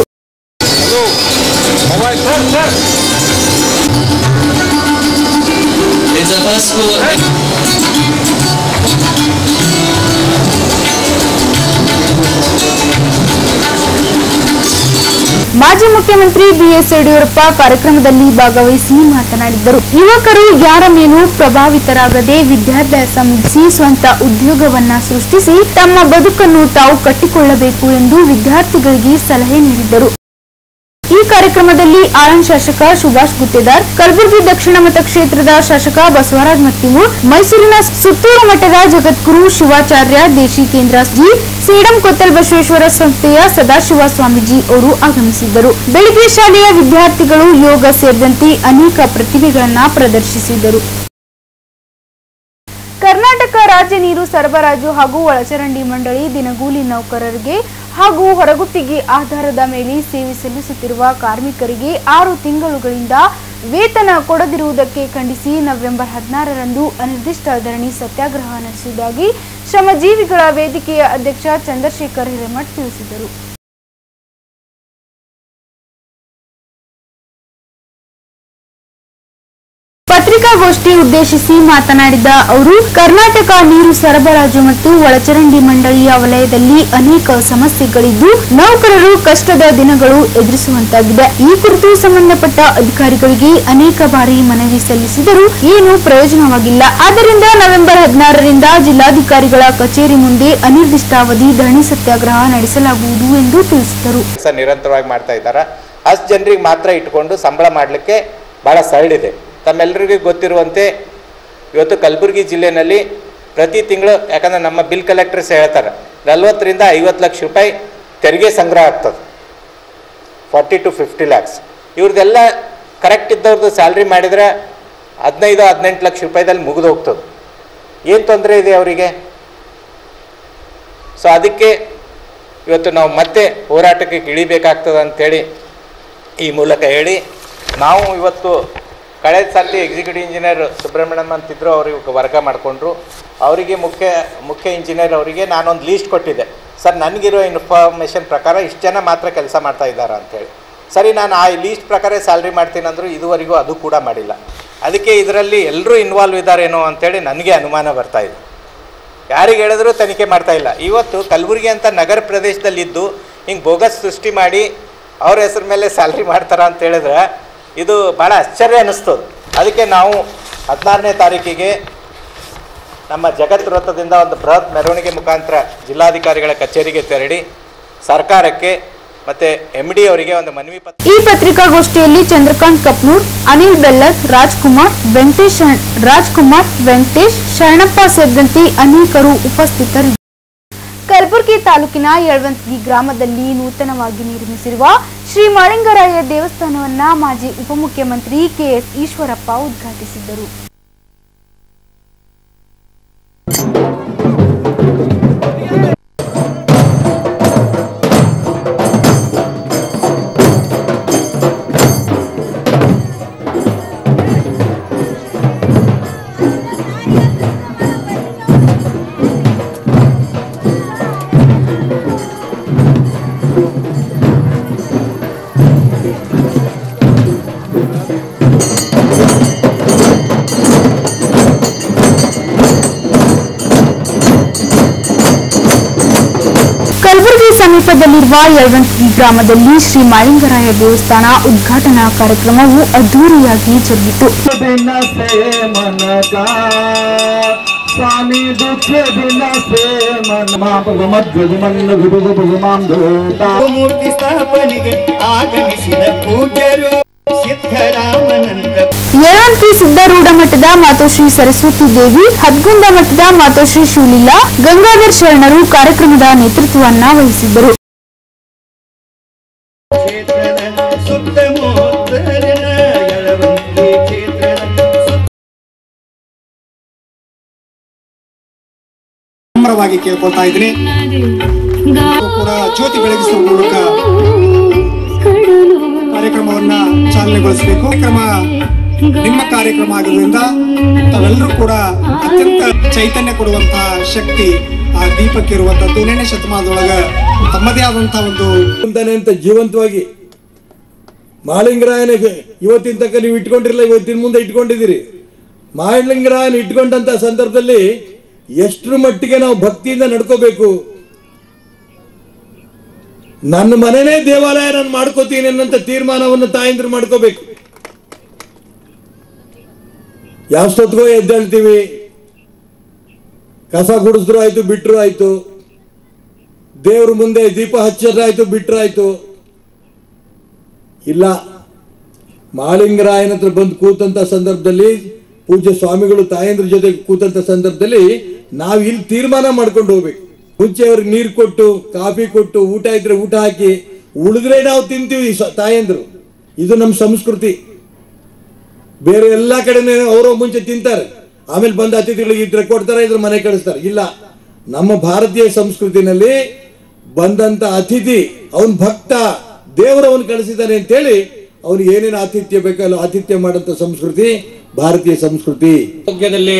ಮಾಜಿ ಮುಖ್ಯಮಂತ್ರಿ ಬಿಎಸ್ ಯಡಿಯೂರಪ್ಪ ಕಾರ್ಯಕ್ರಮದಲ್ಲಿ ಭಾಗವಹಿಸಿ ಮಾತನಾಡಿದ್ದರು ಯುವಕರು ಯಾರ ಮೇಲೂ ಪ್ರಭಾವಿತರಾಗದೆ ವಿದ್ಯಾಭ್ಯಾಸ ಮುಗಿಸಿ ಸ್ವಂತ ಉದ್ಯೋಗವನ್ನ ಸೃಷ್ಟಿಸಿ ತಮ್ಮ ಬದುಕನ್ನು ತಾವು ಕಟ್ಟಿಕೊಳ್ಳಬೇಕು ಎಂದು ವಿದ್ಯಾರ್ಥಿಗಳಿಗೆ ಸಲಹೆ ನೀಡಿದ್ದರು ಈ ಕಾರ್ಯಕ್ರಮದಲ್ಲಿ ಆಳಂದ್ ಶಾಸಕ ಸುಭಾಷ್ ಗುತ್ತೇದಾರ್ ಕಲಬುರಗಿ ದಕ್ಷಿಣ ಮತಕ್ಷೇತ್ರದ ಶಾಸಕ ಬಸವರಾಜ್ ಮತ್ತಿಮೂರ್ ಮೈಸೂರಿನ ಸುತ್ತೂರು ಮಠದ ಜಗದ್ಗುರು ಶಿವಾಚಾರ್ಯ ದೇಶಿಕೇಂದ್ರ ಜಿ ಸೇಡಂ ಕೊತ್ತಲ್ ಬಸವೇಶ್ವರ ಸಂಸ್ಥೆಯ ಸದಾಶಿವ ಸ್ವಾಮೀಜಿ ಅವರು ಆಗಮಿಸಿದ್ದರು ಬೆಳಿಗ್ಗೆ ಶಾಲೆಯ ವಿದ್ಯಾರ್ಥಿಗಳು ಯೋಗ ಸೇರಿದಂತೆ ಅನೇಕ ಪ್ರತಿಭೆಗಳನ್ನ ಪ್ರದರ್ಶಿಸಿದರು ಕರ್ನಾಟಕ ರಾಜ್ಯ ನೀರು ಸರಬರಾಜು ಹಾಗೂ ಒಳಚರಂಡಿ ಮಂಡಳಿ ದಿನಗೂಲಿ ನೌಕರರಿಗೆ ಹಾಗೂ ಹೊರಗುತ್ತಿಗೆ ಆಧಾರದ ಮೇಲೆ ಸೇವೆ ಸಲ್ಲಿಸುತ್ತಿರುವ ಕಾರ್ಮಿಕರಿಗೆ ಆರು ತಿಂಗಳುಗಳಿಂದ ವೇತನ ಕೊಡದಿರುವುದಕ್ಕೆ ಖಂಡಿಸಿ ನವೆಂಬರ್ ಹದಿನಾರರಂದು ಅನಿರ್ದಿಷ್ಟ ಧರಣಿ ಸತ್ಯಾಗ್ರಹ ನಡೆಸುವುದಾಗಿ ಶ್ರಮಜೀವಿಗಳ ವೇದಿಕೆಯ ಅಧ್ಯಕ್ಷ ಚಂದ್ರಶೇಖರ್ ಹಿರೇಮಠ್ ತಿಳಿಸಿದರು ಪತ್ರಿಕಾಗೋಷ್ಠಿ ಉದ್ದೇಶಿಸಿ ಮಾತನಾಡಿದ ಅವರು ಕರ್ನಾಟಕ ನೀರು ಸರಬರಾಜು ಮತ್ತು ಒಳಚರಂಡಿ ಮಂಡಳಿಯ ವಲಯದಲ್ಲಿ ಅನೇಕ ಸಮಸ್ಯೆಗಳಿದ್ದು ನೌಕರರು ಕಷ್ಟದ ದಿನಗಳು ಎದುರಿಸುವಂತಾಗಿದೆ ಈ ಕುರಿತು ಸಂಬಂಧಪಟ್ಟ ಅಧಿಕಾರಿಗಳಿಗೆ ಅನೇಕ ಬಾರಿ ಮನವಿ ಸಲ್ಲಿಸಿದರೂ ಏನೂ ಪ್ರಯೋಜನವಾಗಿಲ್ಲ ಆದ್ದರಿಂದ ನವೆಂಬರ್ ಹದಿನಾರರಿಂದ ಜಿಲ್ಲಾಧಿಕಾರಿಗಳ ಕಚೇರಿ ಮುಂದೆ ಅನಿರ್ದಿಷ್ಟಾವಧಿ ಧರಣಿ ಸತ್ಯಾಗ್ರಹ ನಡೆಸಲಾಗುವುದು ಎಂದು ತಿಳಿಸಿದರು ಕೆಲಸ ನಿರಂತರವಾಗಿ ಮಾಡ್ತಾ ಇದ್ದಾರೆ ಅಷ್ಟು ಜನರಿಗೆ ಮಾತ್ರ ಇಟ್ಕೊಂಡು ಸಂಬಳ ಮಾಡಲಿಕ್ಕೆ ಭಾಳ ಸರಳಿದೆ ತಮ್ಮೆಲ್ಲರಿಗೂ ಗೊತ್ತಿರುವಂತೆ ಇವತ್ತು ಕಲಬುರಗಿ ಜಿಲ್ಲೆಯಲ್ಲಿ ಪ್ರತಿ ತಿಂಗಳು ಯಾಕಂದ್ರೆ ನಮ್ಮ ಬಿಲ್ ಕಲೆಕ್ಟರ್ಸ್ ಹೇಳ್ತಾರೆ ನಲ್ವತ್ತರಿಂದ ಐವತ್ತು ಲಕ್ಷ ರೂಪಾಯಿ ತೆರಿಗೆ ಸಂಗ್ರಹ ಆಗ್ತದೆ ಫಾರ್ಟಿ ಟು ಫಿಫ್ಟಿ ಲ್ಯಾಕ್ಸ್ ಇವ್ರದ್ದೆಲ್ಲ ಕರೆಕ್ಟ್ ಇದ್ದವ್ರದ್ದು ಸ್ಯಾಲ್ರಿ ಮಾಡಿದರೆ ಹದಿನೈದು ಹದಿನೆಂಟು ಲಕ್ಷ ರೂಪಾಯಿದಲ್ಲಿ ಮುಗಿದು ಹೋಗ್ತದೆ ಏನು ತೊಂದರೆ ಇದೆ ಅವರಿಗೆ ಸೊ ಅದಕ್ಕೆ ಇವತ್ತು ನಾವು ಮತ್ತೆ ಹೋರಾಟಕ್ಕೆ ಇಳಿಬೇಕಾಗ್ತದೆ ಅಂಥೇಳಿ ಈ ಮೂಲಕ ಹೇಳಿ ನಾವು ಇವತ್ತು ಕಳೆದ ಸರ್ತಿ ಎಕ್ಸಿಕ್ಯೂಟಿವ್ ಇಂಜಿನಿಯರ್ ಸುಬ್ರಹ್ಮಣ್ಯಂ ಅಂತಿದ್ರು ಅವ್ರಿಗೆ ವರ್ಗ ಮಾಡಿಕೊಂಡ್ರು ಅವರಿಗೆ ಮುಖ್ಯ ಮುಖ್ಯ ಇಂಜಿನಿಯರ್ ಅವರಿಗೆ ನಾನೊಂದು ಲೀಸ್ಟ್ ಕೊಟ್ಟಿದ್ದೆ ಸರ್ ನನಗಿರೋ ಇನ್ಫಾರ್ಮೇಷನ್ ಪ್ರಕಾರ ಇಷ್ಟು ಜನ ಮಾತ್ರ ಕೆಲಸ ಮಾಡ್ತಾ ಇದ್ದಾರೆ ಅಂಥೇಳಿ ಸರಿ ನಾನು ಆ ಲೀಸ್ಟ್ ಪ್ರಕಾರ ಸ್ಯಾಲ್ರಿ ಮಾಡ್ತೀನಿ ಅಂದರು ಇದುವರೆಗೂ ಅದು ಕೂಡ ಮಾಡಿಲ್ಲ ಅದಕ್ಕೆ ಇದರಲ್ಲಿ ಎಲ್ಲರೂ ಇನ್ವಾಲ್ವ್ ಇದ್ದಾರೇನೋ ಅಂತೇಳಿ ನನಗೆ ಅನುಮಾನ ಬರ್ತಾ ಇದೆ ಯಾರಿಗೆ ಹೇಳಿದ್ರು ತನಿಖೆ ಮಾಡ್ತಾ ಇಲ್ಲ ಇವತ್ತು ಕಲಬುರಗಿ ಅಂತ ನಗರ ಪ್ರದೇಶದಲ್ಲಿದ್ದು ಹಿಂಗೆ ಬೋಗಸ್ ಸೃಷ್ಟಿ ಮಾಡಿ ಅವ್ರ ಹೆಸರು ಮೇಲೆ ಸ್ಯಾಲ್ರಿ ಮಾಡ್ತಾರ ಅಂತ ಹೇಳಿದ್ರೆ ಇದು ಭಾಳ ಆಶ್ಚರ್ಯ ಅನ್ನಿಸ್ತದೆ ಅದಕ್ಕೆ ನಾವು ಹದಿನಾರನೇ ತಾರೀಕಿಗೆ ನಮ್ಮ ಜಗತ್ ವೃತ್ತದಿಂದ ಒಂದು ಬೃಹತ್ ಮೆರವಣಿಗೆ ಮುಖಾಂತರ ಜಿಲ್ಲಾಧಿಕಾರಿಗಳ ಕಚೇರಿಗೆ ತೆರಳಿ ಸರ್ಕಾರಕ್ಕೆ ಮತ್ತು ಎಮ್ ಡಿ ಅವರಿಗೆ ಒಂದು ಮನವಿ ಪತ್ರ ಈ ಪತ್ರಿಕಾಗೋಷ್ಠಿಯಲ್ಲಿ ಚಂದ್ರಕಾಂತ್ ಕಪ್ನೂರ್ ಅನಿಲ್ ಬೆಲ್ಲದ್ ರಾಜ್ಕುಮಾರ್ ವೆಂಕಟೇಶ್ ಶರಣ್- ರಾಜ್ಕುಮಾರ್ ವೆಂಕಟೇಶ್ ಶರಣಪ್ಪ ಸೇರಿದಂತೆ ಅನೇಕರು ಉಪಸ್ಥಿತರಿದ್ದರು ಕಲಬುರಗಿ ತಾಲೂಕಿನ ಯಳವಂತಗಿ ಗ್ರಾಮದಲ್ಲಿ ನೂತನವಾಗಿ ನಿರ್ಮಿಸಿರುವ ಶ್ರೀ ಮಾಳಿಂಗರಾಯ ದೇವಸ್ಥಾನವನ್ನ ಮಾಜಿ ಉಪಮುಖ್ಯಮಂತ್ರಿ ಕೆಎಸ್ ಈಶ್ವರಪ್ಪ ಉದ್ಘಾಟಿಸಿದ್ದರು ಕಲಬುರಗಿ ಸಮೀಪದಲ್ಲಿರುವ ಯಳವಂತಗಿ ಗ್ರಾಮದಲ್ಲಿ ಶ್ರೀ ಮಾಳಿಂಗರಾಯ ದೇವಸ್ಥಾನ ಉದ್ಘಾಟನಾ ಕಾರ್ಯಕ್ರಮವು ಅದ್ದೂರಿಯಾಗಿ ಜರುಗಿತು दिन से मन का स्वामी दुख दिन से मन ಮಧ್ವಜಮನ್ನ ಗುರು ಭಗವಾನ್ ಮೂರ್ತಿ ಸ್ಥಾಪನೆಗೆ ಆಗಮಿಸಿದ ಪೂಜ್ಯರು ಸಿದ್ಧರಾಮನಂದ ಯಳವಂತಿ ಸಿದ್ಧಾರೂಢ ಮಠದ ಮಾತೋಶ್ರೀ ಸರಸ್ವತಿ ದೇವಿ ಹದ್ಗುಂದ ಮಠದ ಮಾತೋಶ್ರೀ ಶೂಲಿಲಾ ಗಂಗಾಧರ್ ಶರಣರು ಕಾರ್ಯಕ್ರಮದ ನೇತೃತ್ವವನ್ನ ವಹಿಸಿದ್ದರು ಕ್ಷೇತ್ರದ ಸುತ್ತಮುತ್ತಲಿನ ಯಳವಂತಿ ಕ್ಷೇತ್ರದ ನಮ್ರವಾಗಿ ಕೇಳ್ಕೊಳ್ತಾ ಇದ್ದೀನಿ ಕೂಡ ಜ್ಯೋತಿ ಬೆಳಗಿಸುವ ಮೂಲಕ ಕಾರ್ಯಕ್ರಮವನ್ನ ಚಾಲನೆಗೊಳಿಸಬೇಕು ಕ್ರಮ ನಿಮ್ಮ ಕಾರ್ಯಕ್ರಮ ಆಗಿರೋದ್ರಿಂದ ತಾವೆಲ್ಲರೂ ಕೂಡ ಅತ್ಯಂತ ಚೈತನ್ಯ ಕೊಡುವಂತಹ ಶಕ್ತಿ ಆ ದೀಪಕ್ಕೆ ಇರುವಂತದ್ದು ಹದಿನೇಳನೇ ಶತಮಾನದೊಳಗ ತಮ್ಮದೇ ಆದಂತಹ ಒಂದು ಅಂತಾನೆ ಅಂತ ಜೀವಂತವಾಗಿ ಮಾಳಿಂಗರಾಯನಿಗೆ ಇವತ್ತಿನ ತನಕ ನೀವು ಇಟ್ಕೊಂಡಿರಲ್ಲ ಇವತ್ತಿನ ಮುಂದೆ ಇಟ್ಕೊಂಡಿದ್ದೀರಿ ಮಾಳಿಂಗರಾಯನ ಇಟ್ಕೊಂಡಂತ ಸಂದರ್ಭದಲ್ಲಿ ಎಷ್ಟರ ಮಟ್ಟಿಗೆ ನಾವು ಭಕ್ತಿಯಿಂದ ನಡ್ಕೋಬೇಕು ನನ್ನ ಮನೆನೇ ದೇವಾಲಯ ನಾನು ಮಾಡ್ಕೋತೀನಿ ಅನ್ನಂತ ತೀರ್ಮಾನವನ್ನು ತಾಯಂದ್ರು ಮಾಡ್ಕೋಬೇಕು ಯಾವಷ್ಟೊತ್ತಿಗೋ ಎದ್ದೇಳ್ತೀವಿ ಕಸ ಗುಡಿಸಿದ್ರು ಆಯ್ತು ಬಿಟ್ರು ಆಯ್ತು ದೇವ್ರ ಮುಂದೆ ದೀಪ ಹಚ್ಚಿದ್ರೆ ಆಯ್ತು ಬಿಟ್ರು ಆಯ್ತು ಇಲ್ಲ ಮಾಳಿಂಗರಾಯನ ಹತ್ರ ಬಂದು ಕೂತಂತ ಸಂದರ್ಭದಲ್ಲಿ ಪೂಜ್ಯ ಸ್ವಾಮಿಗಳು ತಾಯಂದ್ರ ಜೊತೆ ಕೂತಂತ ಸಂದರ್ಭದಲ್ಲಿ ನಾವು ಇಲ್ಲಿ ತೀರ್ಮಾನ ಮಾಡ್ಕೊಂಡು ಹೋಗ್ಬೇಕು ಮುಂಚೆ ಅವ್ರಿಗೆ ನೀರು ಕೊಟ್ಟು ಕಾಫಿ ಕೊಟ್ಟು ಊಟ ಇದ್ರೆ ಊಟ ಹಾಕಿ ಉಳಿದ್ರೆ ನಾವು ತಿಂತೀವಿ ಸ- ತಾಯಂದ್ರು ಇದು ನಮ್ಮ ಸಂಸ್ಕೃತಿ ಬೇರೆ ಎಲ್ಲಾ ಕಡೆನೇ ಅವರು ಮುಂಚೆ ತಿಂತಾರೆ ಆಮೇಲೆ ಬಂದ ಅತಿಥಿಗಳಿಗೆ ಇದ್ರೆ ಕೊಡ್ತಾರೆ ಇದ್ರ ಮನೆ ಕಳಿಸ್ತಾರೆ ಇಲ್ಲ ನಮ್ಮ ಭಾರತೀಯ ಸಂಸ್ಕೃತಿನಲ್ಲಿ ಬಂದಂತ ಅತಿಥಿ ಅವನ್ ಭಕ್ತ ದೇವರವನ್ ಕಳಿಸಿದ್ದಾನೆ ಅಂತೇಳಿ ಅವನಿಗೆ ಏನೇನು ಆತಿಥ್ಯ ಬೇಕಲ್ಲ ಆತಿಥ್ಯ ಮಾಡಂತ ಸಂಸ್ಕೃತಿ ಭಾರತೀಯ ಸಂಸ್ಕೃತಿ ಆರೋಗ್ಯದಲ್ಲಿ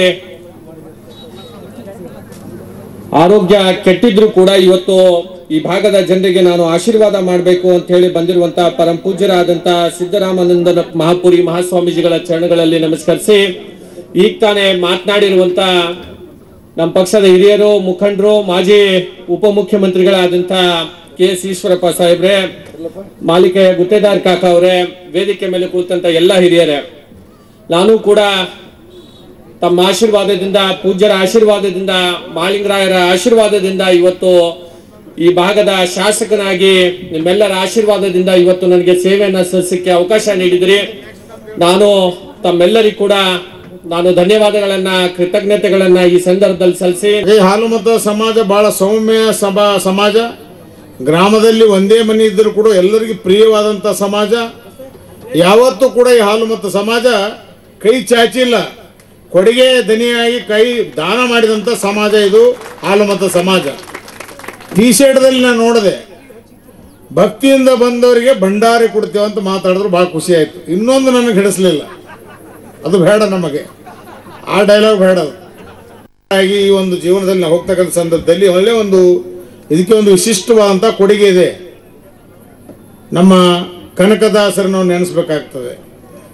ಆರೋಗ್ಯ ಕೆಟ್ಟಿದ್ರು ಕೂಡ ಇವತ್ತು ಈ ಭಾಗದ ಜನರಿಗೆ ನಾನು ಆಶೀರ್ವಾದ ಮಾಡಬೇಕು ಅಂತ ಹೇಳಿ ಬಂದಿರುವಂತ ಪರಂ ಪೂಜ್ಯರಾದಂತ ಸಿದ್ದರಾಮಾನಂದನ ಮಹಾಪುರಿ ಮಹಾಸ್ವಾಮೀಜಿಗಳ ಚರಣಗಳಲ್ಲಿ ನಮಸ್ಕರಿಸಿ ಈಗ ತಾನೇ ಮಾತನಾಡಿರುವಂತ ನಮ್ಮ ಪಕ್ಷದ ಹಿರಿಯರು ಮುಖಂಡರು ಮಾಜಿ ಉಪಮುಖ್ಯಮಂತ್ರಿಗಳಾದಂತ ಕೆ ಎಸ್ ಈಶ್ವರಪ್ಪ ಸಾಹೇಬ್ರೆ ಮಾಲಿಕೆ ಗುತ್ತೇದಾರ್ ಕಾಕ ಅವರೇ ವೇದಿಕೆ ಮೇಲೆ ಕೂತಂತ ಎಲ್ಲ ಹಿರಿಯರೇ ನಾನು ಕೂಡ ತಮ್ಮ ಆಶೀರ್ವಾದದಿಂದ ಪೂಜ್ಯರ ಆಶೀರ್ವಾದದಿಂದ ಮಾಳಿಂಗರಾಯರ ಆಶೀರ್ವಾದದಿಂದ ಇವತ್ತು ಈ ಭಾಗದ ಶಾಸಕನಾಗಿ ನಿಮ್ಮೆಲ್ಲರ ಆಶೀರ್ವಾದದಿಂದ ಇವತ್ತು ನನಗೆ ಸೇವೆಯನ್ನು ಸಲ್ಲಿಸಕ್ಕೆ ಅವಕಾಶ ನೀಡಿದಿರಿ ನಾನು ತಮ್ಮೆಲ್ಲರಿಗೂ ಕೂಡ ನಾನು ಧನ್ಯವಾದಗಳನ್ನ ಕೃತಜ್ಞತೆಗಳನ್ನ ಈ ಸಂದರ್ಭದಲ್ಲಿ ಸಲ್ಲಿಸಿ ಈ ಹಾಲು ಮತ ಸಮಾಜ ಬಹಳ ಸೌಮ್ಯ ಸಭಾ ಸಮಾಜ ಗ್ರಾಮದಲ್ಲಿ ಒಂದೇ ಮನೆ ಇದ್ದರೂ ಕೂಡ ಎಲ್ಲರಿಗೂ ಪ್ರಿಯವಾದಂಥ ಸಮಾಜ ಯಾವತ್ತೂ ಕೂಡ ಈ ಹಾಲು ಮತ ಸಮಾಜ ಕೈ ಚಾಚಿಲ್ಲ ಕೊಡುಗೆ ದನಿಯಾಗಿ ಕೈ ದಾನ ಮಾಡಿದಂಥ ಸಮಾಜ ಇದು ಹಾಲು ಮತ ಸಮಾಜ ಟಿ ಶರ್ಟ್ದಲ್ಲಿ ನಾನು ನೋಡಿದೆ ಭಕ್ತಿಯಿಂದ ಬಂದವರಿಗೆ ಭಂಡಾರಿ ಕೊಡ್ತೇವೆ ಅಂತ ಮಾತಾಡಿದ್ರು ಭಾಳ ಖುಷಿ ಆಯಿತು ಇನ್ನೊಂದು ನನಗೆ ಹಿಡಿಸ್ಲಿಲ್ಲ ಅದು ಬೇಡ ನಮಗೆ ಆ ಡೈಲಾಗ್ ಬೇಡ ಅದು. ಹಾಗಾಗಿ ಈ ಒಂದು ಜೀವನದಲ್ಲಿ ನಾವು ಹೋಗ್ತಕ್ಕಂಥ ಸಂದರ್ಭದಲ್ಲಿ ಒಳ್ಳೆ ಒಂದು ಇದಕ್ಕೆ ಒಂದು ವಿಶಿಷ್ಟವಾದಂಥ ಕೊಡುಗೆ ಇದೆ ನಮ್ಮ ಕನಕದಾಸರನ್ನು ನೆನೆಸ್ಬೇಕಾಗ್ತದೆ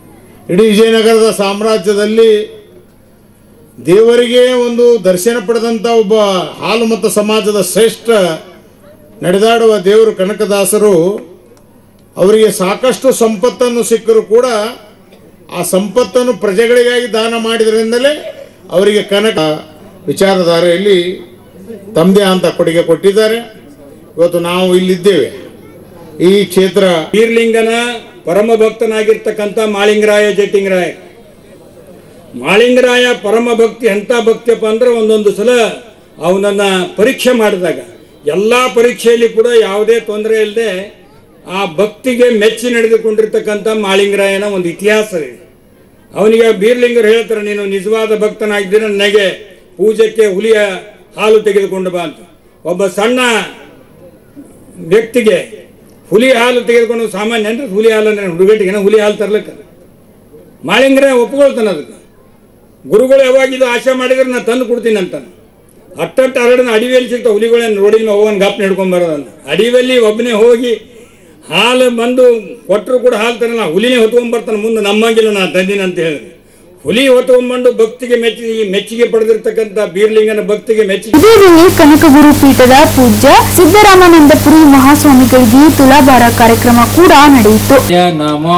ಇಡೀ ವಿಜಯನಗರದ ಸಾಮ್ರಾಜ್ಯದಲ್ಲಿ ದೇವರಿಗೆ ಒಂದು ದರ್ಶನ ಪಡೆದಂಥ ಒಬ್ಬ ಹಾಲು ಮತ್ತು ಸಮಾಜದ ಶ್ರೇಷ್ಠ ನಡೆದಾಡುವ ದೇವರು ಕನಕದಾಸರು ಅವರಿಗೆ ಸಾಕಷ್ಟು ಸಂಪತ್ತನ್ನು ಸಿಕ್ಕರೂ ಕೂಡ ಆ ಸಂಪತ್ತನ್ನು ಪ್ರಜೆಗಳಿಗಾಗಿ ದಾನ ಮಾಡಿದ್ರಿಂದಲೇ ಅವರಿಗೆ ಕನಕ ವಿಚಾರಧಾರೆಯಲ್ಲಿ ತಮ್ಮದೇ ಅಂತ ಕೊಡುಗೆ ಕೊಟ್ಟಿದ್ದಾರೆ ಇವತ್ತು ನಾವು ಇಲ್ಲಿದ್ದೇವೆ ಈ ಕ್ಷೇತ್ರ ಬೀರ್ಲಿಂಗನ ಪರಮ ಭಕ್ತನಾಗಿರ್ತಕ್ಕಂಥ ಮಾಳಿಂಗರಾಯ ಜಟ್ಟಿಂಗರಾಯ ಮಾಳಿಂಗರಾಯ ಪರಮ ಭಕ್ತಿ ಎಂಥ ಭಕ್ತಿಯಪ್ಪ ಅಂದ್ರೆ ಒಂದೊಂದು ಸಲ ಅವನನ್ನ ಪರೀಕ್ಷೆ ಮಾಡಿದಾಗ ಎಲ್ಲ ಪರೀಕ್ಷೆಯಲ್ಲಿ ಕೂಡ ಯಾವುದೇ ತೊಂದರೆ ಇಲ್ಲದೆ ಆ ಭಕ್ತಿಗೆ ಮೆಚ್ಚಿ ನಡೆದುಕೊಂಡಿರ್ತಕ್ಕಂಥ ಮಾಳಿಂಗರಾಯನ ಒಂದು ಇತಿಹಾಸ ಇದೆ ಅವನಿಗೆ ಬೀರ್ಲಿಂಗರು ಹೇಳ್ತಾರೆ ನೀನು ನಿಜವಾದ ಭಕ್ತನಾಗಿದ್ದೀರ ನನಗೆ ಪೂಜೆಗೆ ಹುಲಿಯ ಹಾಲು ತೆಗೆದುಕೊಂಡು ಬಾ ಅಂತ ಒಬ್ಬ ಸಣ್ಣ ವ್ಯಕ್ತಿಗೆ ಹುಲಿ ಹಾಲು ತೆಗೆದುಕೊಂಡು ಸಾಮಾನ್ಯ ಅಂದ್ರೆ ಹುಲಿ ಹಾಲು ಅಂದ್ರೆ ಹುಡುಗಟ್ಟಿಗೆ ಹುಲಿ ಹಾಲು ತರ್ಲಿಕ್ಕೆ ಮಾಳಿಂಗರ ಒಪ್ಕೊಳ್ತಾನೆ ಅದಕ್ಕೆ ಗುರುಗಳು ಯಾವಾಗ ಇದು ಆಶೆ ಮಾಡಿದ್ರೆ ನಾನು ತಂದು ಕೊಡ್ತೀನಿ ಅಂತಾನೆ ಅಟ್ಟಟ್ಟು ಹರಡಿನ ಅಡಿವೆಯಲ್ಲಿ ಸಿಗ್ತಾವೆ ಹುಲಿಗಳನ್ನ ರೋಡಿನ ಹೋಗೋನ್ ಗಾಪ್ ಹಿಡ್ಕೊಂಡ್ ಬರೋದನ್ನ ಅಡಿವೆಲ್ಲಿ ಒಬ್ಬನೇ ಹೋಗಿ ಹಾಲು ಬಂದು ಕೊಟ್ಟರು ಕೂಡ ಹಾಲು ತರಲ್ಲ ಹುಲಿನೇ ಹೊತ್ಕೊಂಡ್ ಬರ್ತಾನೆ ಮುಂದೆ ನಮ್ಮಂಗಿಲ್ಲ ನಾನು ತಂದಿನಿ ಅಂತ ಹೇಳಿದ್ರೆ ಹುಲಿ ಹೊತ್ಕೊಂಡ್ಬಂದು ಭಕ್ತಿಗೆ ಮೆಚ್ಚಿ ಮೆಚ್ಚುಗೆ ಪಡೆದಿರ್ತಕ್ಕಂಥ ಬೀರ್ಲಿಂಗನ ಭಕ್ತಿಗೆ ಮೆಚ್ಚುಗೆ ಇದೇ ವೇಳೆ ಕನಕಗುರು ಪೀಠದ ಪೂಜ್ಯ ಸಿದ್ದರಾಮಾನಂದಪುರಿ ಮಹಾಸ್ವಾಮಿಗಳಿಗೆ ತುಲಾಭಾರ ಕಾರ್ಯಕ್ರಮ ಕೂಡ ನಡೆಯಿತು ನಮೋ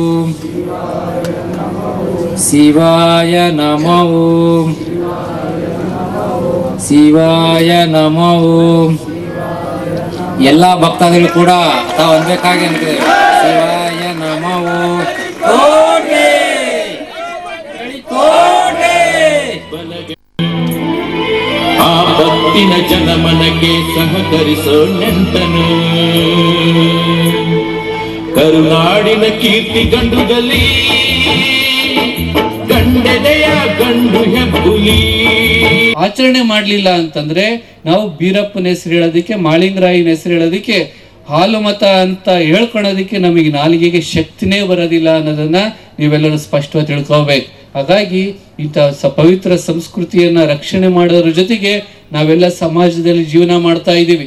ಶಿವಾಯ ನಮೋ ಶಿವಾಯ ನಮೋ ಎಲ್ಲ ಭಕ್ತಾದಿಗಳು ಕೂಡ ತಾವು ಅನ್ಬೇಕಾಗಿ ಅನ್ಕಿದೆ ಶಿವಾಯ ನಮೋ ಕೋಟೆ ಕೋಟೆ ಆ ಭಕ್ತಿನ ಜನಮನಕ್ಕೆ ಸಹಕರಿಸೋ ನೆಂಟನು ಕರುನಾಡಿನ ಕೀರ್ತಿ ಗಂಡುಗಲಿ ಗಂಡೆದೆಯ ಗಂಡು ಹೆಬ್ಬುಲಿ ಆಚರಣೆ ಮಾಡಲಿಲ್ಲ ಅಂತಂದ್ರೆ ನಾವು ಬೀರಪ್ಪನ ಹೆಸರು ಹೇಳೋದಕ್ಕೆ ಮಾಳಿಂಗರಾಯನ ಹೆಸರು ಹೇಳೋದಕ್ಕೆ ಹಾಲು ಮತ ಅಂತ ಹೇಳ್ಕೊಳೋದಕ್ಕೆ ನಮಗೆ ನಾಲಿಗೆಗೆ ಶಕ್ತಿನೇ ಬರೋದಿಲ್ಲ ಅನ್ನೋದನ್ನ ನೀವೆಲ್ಲರೂ ಸ್ಪಷ್ಟವಾಗಿ ತಿಳ್ಕೋಬೇಕು ಹಾಗಾಗಿ ಇಂಥ ಸ ಪವಿತ್ರ ಸಂಸ್ಕೃತಿಯನ್ನ ರಕ್ಷಣೆ ಮಾಡೋದ್ರ ಜೊತೆಗೆ ನಾವೆಲ್ಲ ಸಮಾಜದಲ್ಲಿ ಜೀವನ ಮಾಡ್ತಾ ಇದ್ದೀವಿ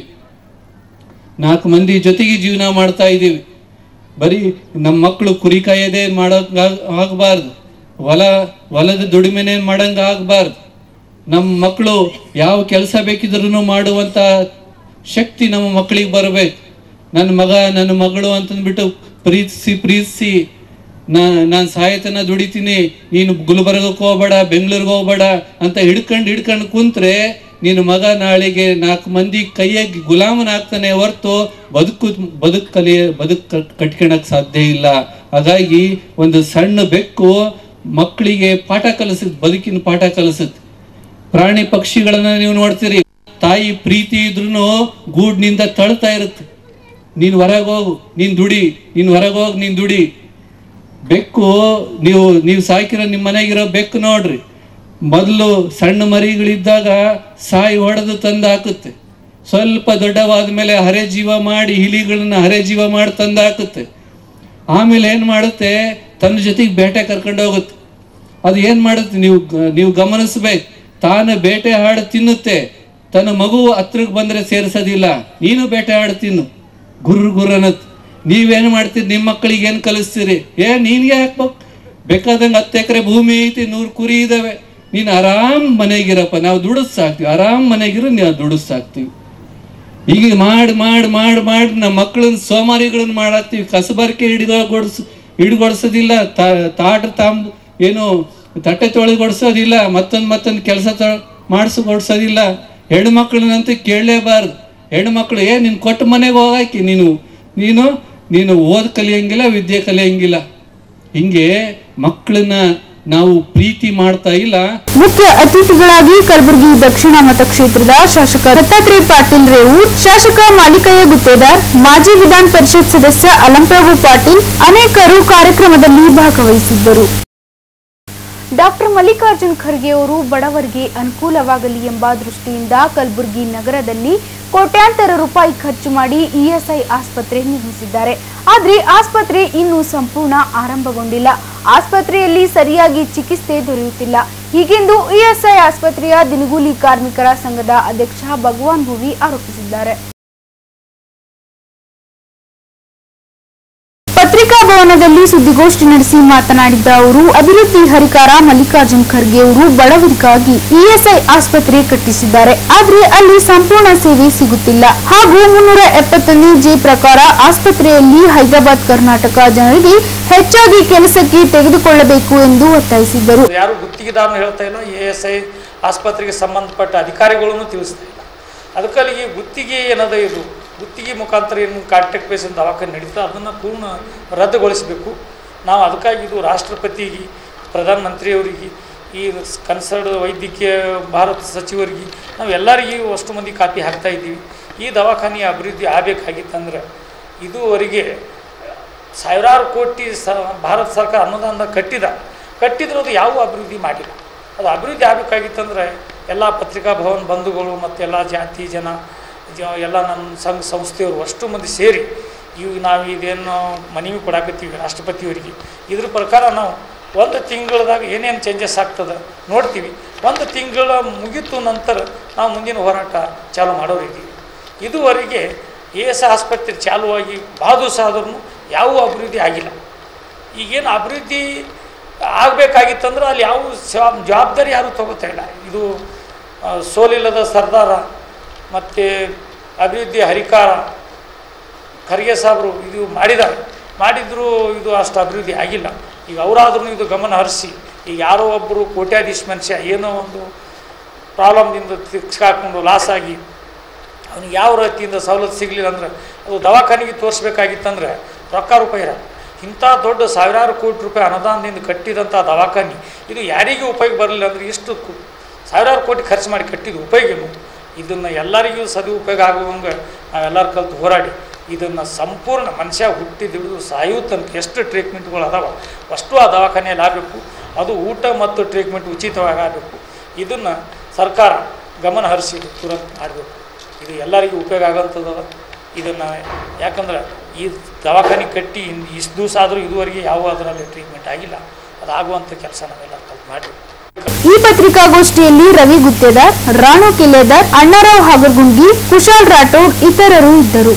ನಾಲ್ಕು ಮಂದಿ ಜೊತೆಗೆ ಜೀವನ ಮಾಡ್ತಾ ಇದ್ದೀವಿ ಬರೀ ನಮ್ಮ ಮಕ್ಕಳು ಕುರಿ ಕಾಯೋದೇ ಮಾಡೋಕ್ ಆಗಬಾರ್ದು ಹೊಲ ಹೊಲದ ದುಡಿಮೆನೇ ಮಾಡಂಗ ಆಗಬಾರ್ದು ನಮ್ಮ ಮಕ್ಕಳು ಯಾವ ಕೆಲಸ ಬೇಕಿದ್ರೂ ಮಾಡುವಂತ ಶಕ್ತಿ ನಮ್ಮ ಮಕ್ಕಳಿಗೆ ಬರಬೇಕು ನನ್ನ ಮಗ ನನ್ನ ಮಗಳು ಅಂತಂದ್ಬಿಟ್ಟು ಪ್ರೀತಿಸಿ ಪ್ರೀತಿಸಿ ನಾ ನಾನು ಸಾಯತನ ದುಡಿತೀನಿ ನೀನು ಗುಲ್ಬರ್ಗಕ್ಕೆ ಹೋಗ್ಬೇಡ ಬೆಂಗಳೂರಿಗೆ ಹೋಗ್ಬೇಡ ಅಂತ ಹಿಡ್ಕೊಂಡು ಹಿಡ್ಕೊಂಡು ಕುಂತ್ರೆ ನಿನ್ನ ಮಗ ನಾಳೆಗೆ ನಾಲ್ಕು ಮಂದಿ ಕೈಯಾಗಿ ಗುಲಾಮನಾಗ್ತಾನೆ ಹೊರ್ತು ಬದುಕು ಬದುಕು ಕಲಿಯ ಬದುಕು ಕಟ್ಕೊಳಕ್ ಸಾಧ್ಯ ಇಲ್ಲ ಹಾಗಾಗಿ ಒಂದು ಸಣ್ಣ ಬೆಕ್ಕು ಮಕ್ಕಳಿಗೆ ಪಾಠ ಕಲಿಸುತ್ತೆ ಬದುಕಿನ ಪಾಠ ಕಲಿಸುತ್ತೆ ಪ್ರಾಣಿ ಪಕ್ಷಿಗಳನ್ನ ನೀವು ನೋಡ್ತೀರಿ ತಾಯಿ ಪ್ರೀತಿ ಇದ್ರೂ ಗೂಡ್ನಿಂದ ತಳ್ತಾ ಇರುತ್ತೆ ನೀನು ಹೊರಗೆ ಹೋಗು ನೀನ್ ದುಡಿ ನೀನ್ ಹೊರಗೆ ಹೋಗಿ ನೀನ್ ದುಡಿ ಬೆಕ್ಕು ನೀವು ನೀವು ಸಾಕಿರೋ ನಿಮ್ಮ ಮನೆಗಿರೋ ಬೆಕ್ಕು ನೋಡ್ರಿ ಮೊದಲು ಸಣ್ಣ ಮರಿಗಳಿದ್ದಾಗ ಸಾಯಿ ಹೊಡೆದು ತಂದು ಹಾಕುತ್ತೆ ಸ್ವಲ್ಪ ದೊಡ್ಡವಾದ ಮೇಲೆ ಹರೆ ಜೀವ ಮಾಡಿ ಇಲಿಗಳನ್ನ ಹರೆ ಜೀವ ಮಾಡಿ ತಂದು ಹಾಕುತ್ತೆ ಆಮೇಲೆ ಏನು ಮಾಡುತ್ತೆ ತನ್ನ ಜೊತೆಗೆ ಬೇಟೆ ಕರ್ಕೊಂಡು ಹೋಗುತ್ತೆ ಅದು ಏನು ಮಾಡುತ್ತೆ ನೀವು ಗ- ನೀವು ಗಮನಿಸ್ಬೇಕು ತಾನು ಬೇಟೆ ಹಾಡು ತಿನ್ನುತ್ತೆ ತನ್ನ ಮಗು ಹತ್ರಕ್ಕೆ ಬಂದರೆ ಸೇರಿಸೋದಿಲ್ಲ ನೀನು ಬೇಟೆ ಹಾಡು ತಿನ್ನು ಗುರ್ರ ಗುರ್ರ ಅನ್ನತ್ ನೀವೇನು ಮಾಡ್ತೀರಿ ನಿಮ್ಮ ಮಕ್ಕಳಿಗೆ ಏನು ಕಲಿಸ್ತೀರಿ ಏ ನೀನ್ಗೆ ಹಾಕ್ಬೇಕು ಬೇಕಾದಂಗೆ ಹತ್ತು ಎಕರೆ ಭೂಮಿ ಐತಿ ನೂರು ಕುರಿ ಇದಾವೆ ನೀನು ಆರಾಮ್ ಮನೆಗಿರಪ್ಪ ನಾವು ದುಡಿಸ್ ಸಾಕ್ತೀವಿ ಆರಾಮ್ ಮನೆಗಿರೋ ನೀವು ದುಡಿಸ್ ಸಾಕ್ತೀವಿ ಈಗ ಮಾಡಿ ಮಾಡಿ ಮಾಡಿ ಮಾಡಿ ನಮ್ಮ ಮಕ್ಕಳನ್ನ ಸೋಮಾರಿಗಳನ್ನ ಮಾಡಾಕ್ತೀವಿ ಕಸಬಾರಿಕೆ ಹಿಡಿಗೊಡ್ಸ್ ಹಿಡ್ಗೊಡ್ಸೋದಿಲ್ಲ ತಾಟ ತಾಂಬ್ ಏನು ತಟ್ಟೆ ತೊಳೆಗೊಡ್ಸೋದಿಲ್ಲ ಮತ್ತೊಂದು ಮತ್ತೊಂದು ಕೆಲಸ ತ ಮಾಡಿಸ್ಕೊಡ್ಸೋದಿಲ್ಲ ಹೆಣ್ಣು ಮಕ್ಕಳನ್ನಂತೂ ಕೇಳಲೇಬಾರ್ದು ಹೆಣ್ಣು ಮಕ್ಕಳು ಏ ನೀನು ಕೊಟ್ಟ ಮನೆಗೆ ಹೋಗಾಕಿ ನೀನು ನೀನು ನೀನು ಓದ್ ಕಲಿಯಂಗಿಲ್ಲ ವಿದ್ಯೆ ಕಲಿಯಂಗಿಲ್ಲ ಹಿಂಗೆ ಮಕ್ಕಳನ್ನ ನಾವು ಪ್ರೀತಿ ಮಾಡ್ತಾ ಇಲ್ಲ ಮುಖ್ಯ ಅತಿಥಿಗಳಾಗಿ ಕಲಬುರಗಿ ದಕ್ಷಿಣ ಮತಕ್ಷೇತ್ರದ ಶಾಸಕ ದತ್ತಾತ್ರೇಯ ಪಾಟೀಲ್ ರೇವೂರ್ ಶಾಸಕ ಮಾಲಿಕಯ್ಯ ಗುತ್ತೇದಾರ್ ಮಾಜಿ ವಿಧಾನ ಪರಿಷತ್ ಸದಸ್ಯ ಅಲಂಪ್ರಭು ಪಾಟೀಲ್ ಅನೇಕರು ಕಾರ್ಯಕ್ರಮದಲ್ಲಿ ಭಾಗವಹಿಸಿದ್ದರು ಡಾಕ್ಟರ್ ಮಲ್ಲಿಕಾರ್ಜುನ್ ಖರ್ಗೆ ಅವರು ಬಡವರಿಗೆ ಅನುಕೂಲವಾಗಲಿ ಎಂಬ ದೃಷ್ಟಿಯಿಂದ ಕಲಬುರಗಿ ನಗರದಲ್ಲಿ ಕೋಟ್ಯಾಂತರ ರೂಪಾಯಿ ಖರ್ಚು ಮಾಡಿ ಇಎಸ್ಐ ಆಸ್ಪತ್ರೆ ನಿರ್ಮಿಸಿದ್ದಾರೆ ಆದರೆ ಆಸ್ಪತ್ರೆ ಇನ್ನೂ ಸಂಪೂರ್ಣ ಆರಂಭಗೊಂಡಿಲ್ಲ ಆಸ್ಪತ್ರೆಯಲ್ಲಿ ಸರಿಯಾಗಿ ಚಿಕಿತ್ಸೆ ದೊರೆಯುತ್ತಿಲ್ಲ ಹೀಗೆಂದು ಇಎಸ್ಐ ಆಸ್ಪತ್ರೆಯ ದಿನಗೂಲಿ ಕಾರ್ಮಿಕರ ಸಂಘದ ಅಧ್ಯಕ್ಷ ಭಗವಾನ್ ಭುವಿ ಆರೋಪಿಸಿದ್ದಾರೆ ಪತ್ರಿಕಾ ಭವನದಲ್ಲಿ ಸುದ್ದಿಗೋಷ್ಠಿ ನಡೆಸಿ ಮಾತನಾಡಿದ ಅವರು ಅಭಿವೃದ್ಧಿ ಹರಿಕಾರ ಮಲ್ಲಿಕಾರ್ಜುನ್ ಖರ್ಗೆ ಅವರು ಬಡವರಿಗಾಗಿ ಇಎಸ್ಐ ಆಸ್ಪತ್ರೆ ಕಟ್ಟಿಸಿದ್ದಾರೆ ಆದ್ರೆ ಅಲ್ಲಿ ಸಂಪೂರ್ಣ ಸೇವೆ ಸಿಗುತ್ತಿಲ್ಲ ಹಾಗೂ ಮುನ್ನೂರ ಎಪ್ಪತ್ತೊಂದು ಜೆ ಪ್ರಕಾರ ಆಸ್ಪತ್ರೆಯಲ್ಲಿ ಹೈದರಾಬಾದ್ ಕರ್ನಾಟಕ ಜನರಿಗೆ ಹೆಚ್ಚಾಗಿ ಕೆಲಸಕ್ಕೆ ತೆಗೆದುಕೊಳ್ಳಬೇಕು ಎಂದು ಒತ್ತಾಯಿಸಿದ್ದರು ಯಾರು ಗುತ್ತಿಗೆದಾರನು ಹೇಳ್ತಾ ಇಲ್ಲ ಎ ಎಸ್ ಐ ಆಸ್ಪತ್ರೆಗೆ ಸಂಬಂಧಪಟ್ಟ ಅಧಿಕಾರಿಗಳನ್ನು ತಿಳಿಸ್ತಾ ಇಲ್ಲ ಅದಕ್ಕಾಗಿ ಗುತ್ತಿಗೆ ಏನದ ಇದು ಗುತ್ತಿಗೆ ಮುಖಾಂತರ ಏನು ಕಾಂಟ್ಯಾಕ್ಟ್ ಬೇಸಿನ ದವಾಖಾನೆ ನಡೀತಾ ಅದನ್ನು ಪೂರ್ಣ ರದ್ದುಗೊಳಿಸಬೇಕು ನಾವು ಅದಕ್ಕಾಗಿ ಇದು ರಾಷ್ಟ್ರಪತಿಗೆ ಪ್ರಧಾನಮಂತ್ರಿಯವರಿಗೆ ಈ ಕನ್ಸರ್ಡ್ ವೈದ್ಯಕೀಯ ಭಾರತ ಸಚಿವರಿಗೆ ನಾವು ಎಲ್ಲರಿಗೂ ಅಷ್ಟು ಮಂದಿ ಕಾಪಿ ಹಾಕ್ತಾ ಇದ್ದೀವಿ ಈ ದವಾಖಾನೆ ಅಭಿವೃದ್ಧಿ ಆಗಬೇಕಾಗಿತ್ತಂದ್ರೆ ಇದುವರೆಗೆ ಸಾವಿರಾರು ಕೋಟಿ ಸ ಭಾರತ ಸರ್ಕಾರ ಅನುದಾನ ಕಟ್ಟಿದ ಕಟ್ಟಿದ್ರು ಅದು ಯಾವ ಅಭಿವೃದ್ಧಿ ಮಾಡಿಲ್ಲ ಅದು ಅಭಿವೃದ್ಧಿ ಆಗಬೇಕಾಗಿತ್ತಂದ್ರೆ ಎಲ್ಲ ಪತ್ರಿಕಾ ಭವನ ಬಂಧುಗಳು ಮತ್ತು ಎಲ್ಲ ಜಾತಿ ಜನ ಜ- ಎಲ್ಲ ನಮ್ಮ ಸಂಘ ಸಂಸ್ಥೆಯವರು ಅಷ್ಟು ಮಂದಿ ಸೇರಿ ಇವು ನಾವು ಇದೇನು ಮನವಿ ಕೊಡಾಕತ್ತೀವಿ ರಾಷ್ಟ್ರಪತಿಯವರಿಗೆ ಇದ್ರ ಪ್ರಕಾರ ನಾವು ಒಂದು ತಿಂಗಳದಾಗ ಏನೇನು ಚೇಂಜಸ್ ಆಗ್ತದೆ ನೋಡ್ತೀವಿ ಒಂದು ತಿಂಗಳ ಮುಗಿತು ನಂತರ ನಾವು ಮುಂದಿನ ಹೋರಾಟ ಚಾಲು ಮಾಡೋರಿದ್ದೀವಿ ಇದುವರೆಗೆ ಎ ಎಸ್ ಆಸ್ಪತ್ರೆ ಚಾಲುವಾಗಿ ಭಾಳ ದಿವಸ ಆದ್ರೂ ಯಾವ ಅಭಿವೃದ್ಧಿ ಆಗಿಲ್ಲ ಈಗೇನು ಅಭಿವೃದ್ಧಿ ಆಗಬೇಕಾಗಿತ್ತಂದ್ರೆ ಅಲ್ಲಿ ಯಾವ ಜವಾಬ್ ಜವಾಬ್ದಾರಿ ಯಾರೂ ತಗೋತಾ ಇಲ್ಲ ಇದು ಆ, ಸೋಲಿಲ್ಲದ ಸರ್ದಾರ ಮತ್ತು ಅಭಿವೃದ್ಧಿ ಹರಿಕಾರ ಖರ್ಗೆ ಸಾಹೇಬರು ಇದು ಮಾಡಿದ್ದಾರೆ ಮಾಡಿದರೂ ಇದು ಅಷ್ಟು ಅಭಿವೃದ್ಧಿ ಆಗಿಲ್ಲ ಈಗ ಅವರಾದ್ರೂ ಇದು ಗಮನ ಹರಿಸಿ ಈಗ ಯಾರೋ ಒಬ್ಬರು ಕೋಟ್ಯಾಧೀಶ ಮನುಷ್ಯ ಏನೋ ಒಂದು ಪ್ರಾಬ್ಲಮ್ದಿಂದ ಸಿಕ್ಕಾಕೊಂಡು ಲಾಸ್ ಆಗಿ ಅವನಿಗೆ ಯಾವ ರೀತಿಯಿಂದ ಸವಲತ್ತು ಸಿಗಲಿಲ್ಲ ಅಂದ್ರೆ ಅದು ದವಾಖಾನೆಗೆ ತೋರಿಸ್ಬೇಕಾಗಿತ್ತಂದ್ರೆ ರೊಕ್ಕ ರೂಪಾಯಿ ಇರಲ್ಲ ಇಂಥ ದೊಡ್ಡ ಸಾವಿರಾರು ಕೋಟಿ ರೂಪಾಯಿ ಅನುದಾನದಿಂದ ಕಟ್ಟಿದಂಥ ದವಾಖಾನೆ ಇದು ಯಾರಿಗೂ ಉಪಯೋಗ ಬರಲಿಲ್ಲ ಅಂದರೆ ಎಷ್ಟು ಕು- ಸಾವಿರಾರು ಕೋಟಿ ಖರ್ಚು ಮಾಡಿ ಕಟ್ಟಿದ ಉಪಯೋಗ ಏನು ಇದನ್ನು ಎಲ್ಲರಿಗೂ ಸದುಪಯೋಗ ಆಗುವಂಗೆ ನಾವೆಲ್ಲರೂ ಕಲಿತು ಹೋರಾಡಿ ಇದನ್ನು ಸಂಪೂರ್ಣ ಮನುಷ್ಯ ಹುಟ್ಟಿದಿಡಿದು ಸಾಯೋ ತನಕ ಎಷ್ಟು ಟ್ರೀಟ್ಮೆಂಟ್ಗಳು ಅದಾವ ಅಷ್ಟು ಆ ದವಾಖಾನೆಯಲ್ಲಿ ಆಗಬೇಕು ಅದು ಊಟ ಮತ್ತು ಟ್ರೀಟ್ಮೆಂಟ್ ಉಚಿತವಾಗಿ ಆಗಬೇಕು ಇದನ್ನು ಸರ್ಕಾರ ಗಮನ ಹರಿಸಿ ಇದು ತುರಂತ ಮಾಡಬೇಕು ಇದು ಎಲ್ಲರಿಗೂ ಉಪಯೋಗ ಆಗೋಂಥದ್ದು ಇದನ್ನು ಯಾಕಂದ್ರೆ ಈ ದವಾಖಾನೆ ಕಟ್ಟಿ ಇನ್- ಇಷ್ಟು ದಿವಸ ಆದರೂ ಇದುವರೆಗೆ ಯಾವ ಅದರಲ್ಲಿ ಟ್ರೀಟ್ಮೆಂಟ್ ಆಗಿಲ್ಲ ಅದಾಗುವಂಥ ಕೆಲಸ ನಾವೆಲ್ಲ ಕಲ್ತು ಮಾಡಬೇಕು ಈ ಪತ್ರಿಕಾಗೋಷ್ಠಿಯಲ್ಲಿ ರವಿ ಗುತ್ತೇದಾರ್ ರಾಣು ಕಿಲೇದಾರ್ ಅಣ್ಣಾರಾವ್ ಹಾಗರ್ಗುಂಡಿ ಕುಶಾಲ್ ರಾಠೋಡ್ ಇತರರು ಇದ್ದರು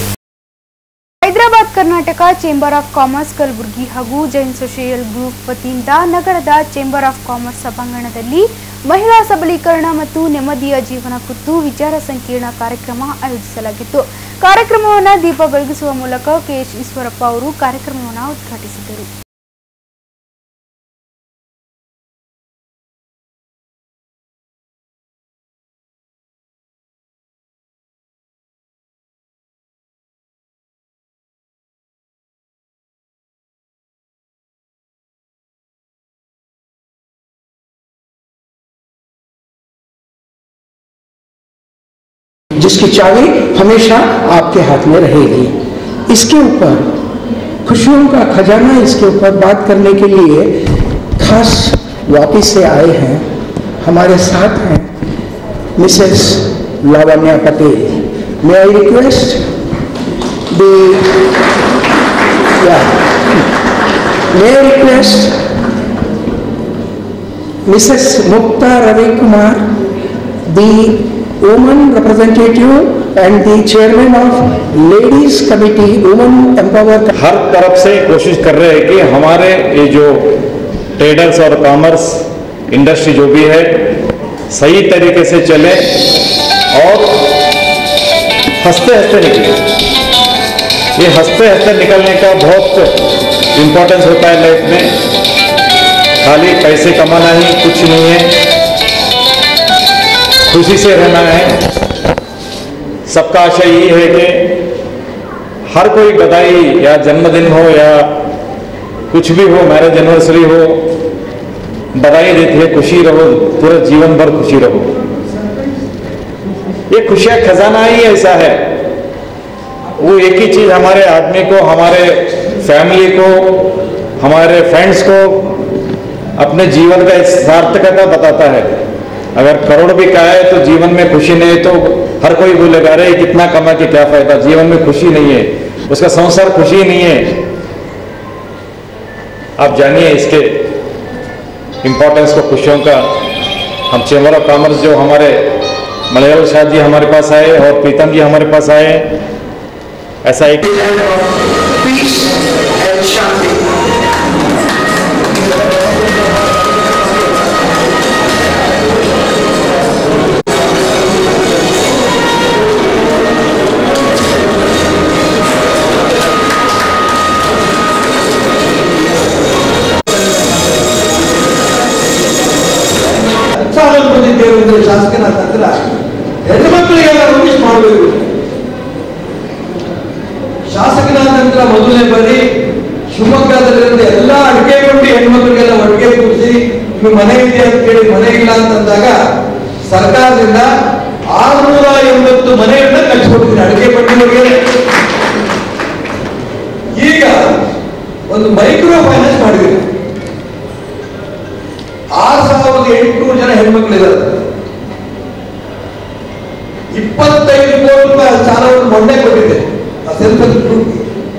Hyderabad Karnataka chamber of commerce Kalaburagi ಹಾಗೂ ಜೈನ್ ಸೋಷಿಯಲ್ ಗ್ರೂಪ್ ವತಿಯಿಂದ ನಗರದ ಚೇಂಬರ್ ಆಫ್ ಕಾಮರ್ಸ್ ಸಭಾಂಗಣದಲ್ಲಿ ಮಹಿಳಾ ಸಬಲೀಕರಣ ಮತ್ತು ನೆಮ್ಮದಿಯ ಜೀವನ ಕುರಿತು ವಿಚಾರ ಸಂಕಿರಣ ಕಾರ್ಯಕ್ರಮ ಆಯೋಜಿಸಲಾಗಿತ್ತು ಕಾರ್ಯಕ್ರಮವನ್ನು ದೀಪ ಬೆಳಗಿಸುವ ಮೂಲಕ ಕೆಎಚ್ ಈಶ್ವರಪ್ಪ ಅವರು ಕಾರ್ಯಕ್ರಮವನ್ನು ಉದ್ಘಾಟಿಸಿದರು जिसकी चाबी हमेशा आपके हाथ में रहेगी इसके ऊपर खुशियों का खजाना इसके ऊपर बात करने के लिए खास वापिस से आए हैं हमारे साथ हैं Mrs Lavanya Patel may I request the may I request Mrs. Mukta Ravi Kumar, the woman representative and the chairman of Ladies Committee, Women Empower. हर तरफ से कोशिश कर रहे हैं कि हमारे ये जो ट्रेडर्स और कॉमर्स इंडस्ट्री जो भी है सही तरीके से चले और हंसते हंसते निकले ये हंसते हंसते निकलने का बहुत इम्पोर्टेंस होता है लाइफ में खाली पैसे कमाना ही कुछ नहीं है खुशी से रहना है सबका आशय यही है कि हर कोई बधाई या जन्मदिन हो या कुछ भी हो मैरिज एनिवर्सरी हो बधाई देते हैं खुशी रहो पूरा जीवन भर खुशी रहो ये खुशियां खजाना ही ऐसा है वो एक ही चीज हमारे आदमी को हमारे फैमिली को हमारे फ्रेंड्स को अपने जीवन का सार्थकता बताता है अगर करोड़ भी का है तो जीवन में खुशी नहीं है तो हर कोई बोलेगा अरे कितना कमा के क्या फायदा जीवन में खुशी नहीं है उसका संसार खुशी नहीं है आप जानिए इसके इम्पोर्टेंस को खुशियों का हम चेंबर ऑफ कॉमर्स जो हमारे मलयाल शाह जी हमारे पास आए और प्रीतम जी हमारे पास आए ऐसा एक Peace and Shanti. ಶಿವಮೊಗ್ಗದಲ್ಲಿರುವ ಎಲ್ಲ ಅಡಿಕೆ ಕೊಂಡಿ ಹೆಣ್ಮಕ್ಳಿಗೆಲ್ಲ ಒಟ್ಟಿಗೆ ಕೂರಿಸಿ ನಿಮ್ಗೆ ಮನೆ ಇದೆ ಅಂತ ಕೇಳಿ ಮನೆ ಇಲ್ಲ ಅಂತಂದಾಗ ಸರ್ಕಾರದಿಂದ ಆರುನೂರ ಎಂಬತ್ತು ಮನೆಗಳನ್ನ ಕಟ್ಟಿಸ್ಕೊಟ್ಟಿದ್ದೀನಿ ಅಡಿಕೆ ಕೊಂಡಿಗಳಿಗೆ ಈಗ ಒಂದು ಮೈಕ್ರೋ ಫೈನಾನ್ಸ್ ಮಾಡಿದ್ದೀನಿ ಆರು ಸಾವಿರದ ಎಂಟುನೂರು ಜನ ಹೆಣ್ಮಕ್ಳಿದ್ದಾರೆ ಇಪ್ಪತ್ತೈದು ಕೋಟಿ ರೂಪಾಯಿ ಸಾಲವನ್ನು ಮೊನ್ನೆ ಕೊಟ್ಟಿದೆ ಆ ಸೆಲ್ಫ್ ಹೆಲ್ಪ್ ಗ್ರೂಪ್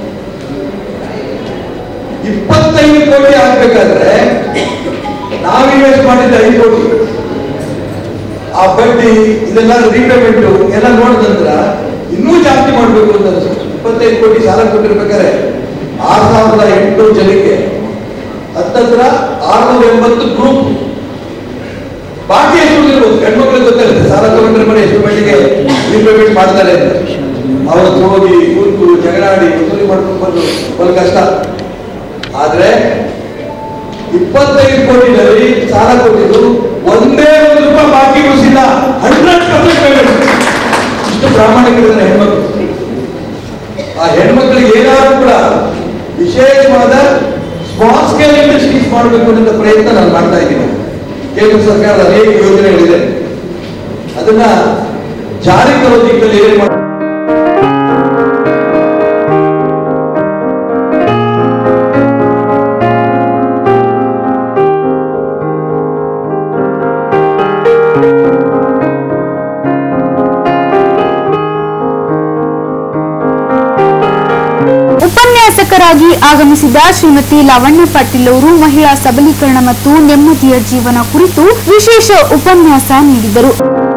ಇಪ್ಪತ್ತೈದು ಕೋಟಿ ಆಗ್ಬೇಕಾದ್ರೆ ನಾವು ಇನ್ವೆಸ್ಟ್ ಮಾಡಿದ್ದೆ ಐದು ಕೋಟಿ ಆ ಬಡ್ಡಿ ಇದೆಲ್ಲ ರೀಪೇಮೆಂಟ್ ಎಲ್ಲ ನೋಡಿದಂದ್ರ ಇನ್ನೂ ಜಾಸ್ತಿ ಮಾಡಬೇಕು ಅಂತ ಅನ್ಸುತ್ತೆ ಇಪ್ಪತ್ತೈದು ಕೋಟಿ ಸಾಲ ಕೊಟ್ಟಿರ್ಬೇಕಾದ್ರೆ ಆರು ಸಾವಿರದ ಎಂಟುನೂರು ಜನಕ್ಕೆ ಹತ್ತತ್ರ ಆರುನೂರ ಎಂಬತ್ತು ಗ್ರೂಪ್ ಬಾಕಿ ಎಷ್ಟು ಇರ್ಬೋದು ಹೆಣ್ಮಕ್ಳಿಗೆ ಗೊತ್ತಿರುತ್ತೆ ಸಾಲ ತಗೊಂಡ್ರೆ ಮನೆ ಎಷ್ಟು ಮಟ್ಟಿಗೆ ರೀಪೇಮೆಂಟ್ ಮಾಡ್ತಾರೆ ಅಂತ ಅವತ್ತು ಹೋಗಿ ಕೂತು ಜಗಳಾಡಿ ವಸೂಲಿ ಮಾಡ್ಕೊಂಡು ಬಂದು ಒಂದು ಕಷ್ಟ ಆದ್ರೆ ಇಪ್ಪತ್ತೈದು ಕೋಟಿನಲ್ಲಿ ಸಾಲ ಕೊಟ್ಟಿದ್ದು ಒಂದೇ ಒಂದು ರೂಪಾಯಿ ಬಾಕಿ ಉಳಿಸಿಲ್ಲ ಹಂಡ್ರೆಡ್ ಪರ್ಸೆಂಟ್ ಪೇಮೆಂಟ್ ಇಷ್ಟು ಪ್ರಾಮಾಣಿಕರಿದ್ದಾರೆ ಹೆಣ್ಮಕ್ಳು ಆ ಹೆಣ್ಮಕ್ಳಿಗೆ ಏನಾದ್ರು ಕೂಡ ವಿಶೇಷವಾದ ಸ್ಮಾಲ್ ಸ್ಕೇಲ್ ಇಂಡಸ್ಟ್ರೀಸ್ ಮಾಡಬೇಕು ಅನ್ನೋ ಪ್ರಯತ್ನ ನಾನು ಮಾಡ್ತಾ ಇದ್ದೀನಿ ಕೇಂದ್ರ ಸರ್ಕಾರದ ಅನೇಕ ಯೋಜನೆಗಳಿದೆ ಅದನ್ನ ಜಾರಿ ತರೋ ದಿಕ್ಕಲ್ಲಿ ಏನ್ ಮಾಡ ಉಪನ್ಯಾಸಕರಾಗಿ ಆಗಮಿಸಿದ ಶ್ರೀಮತಿ ಲಾವಣ್ಯ ಪಾಟೀಲ್ ಅವರು ಮಹಿಳಾ ಸಬಲೀಕರಣ ಮತ್ತು ನೆಮ್ಮದಿಯ ಜೀವನ ಕುರಿತು ವಿಶೇಷ ಉಪನ್ಯಾಸ ನೀಡಿದರು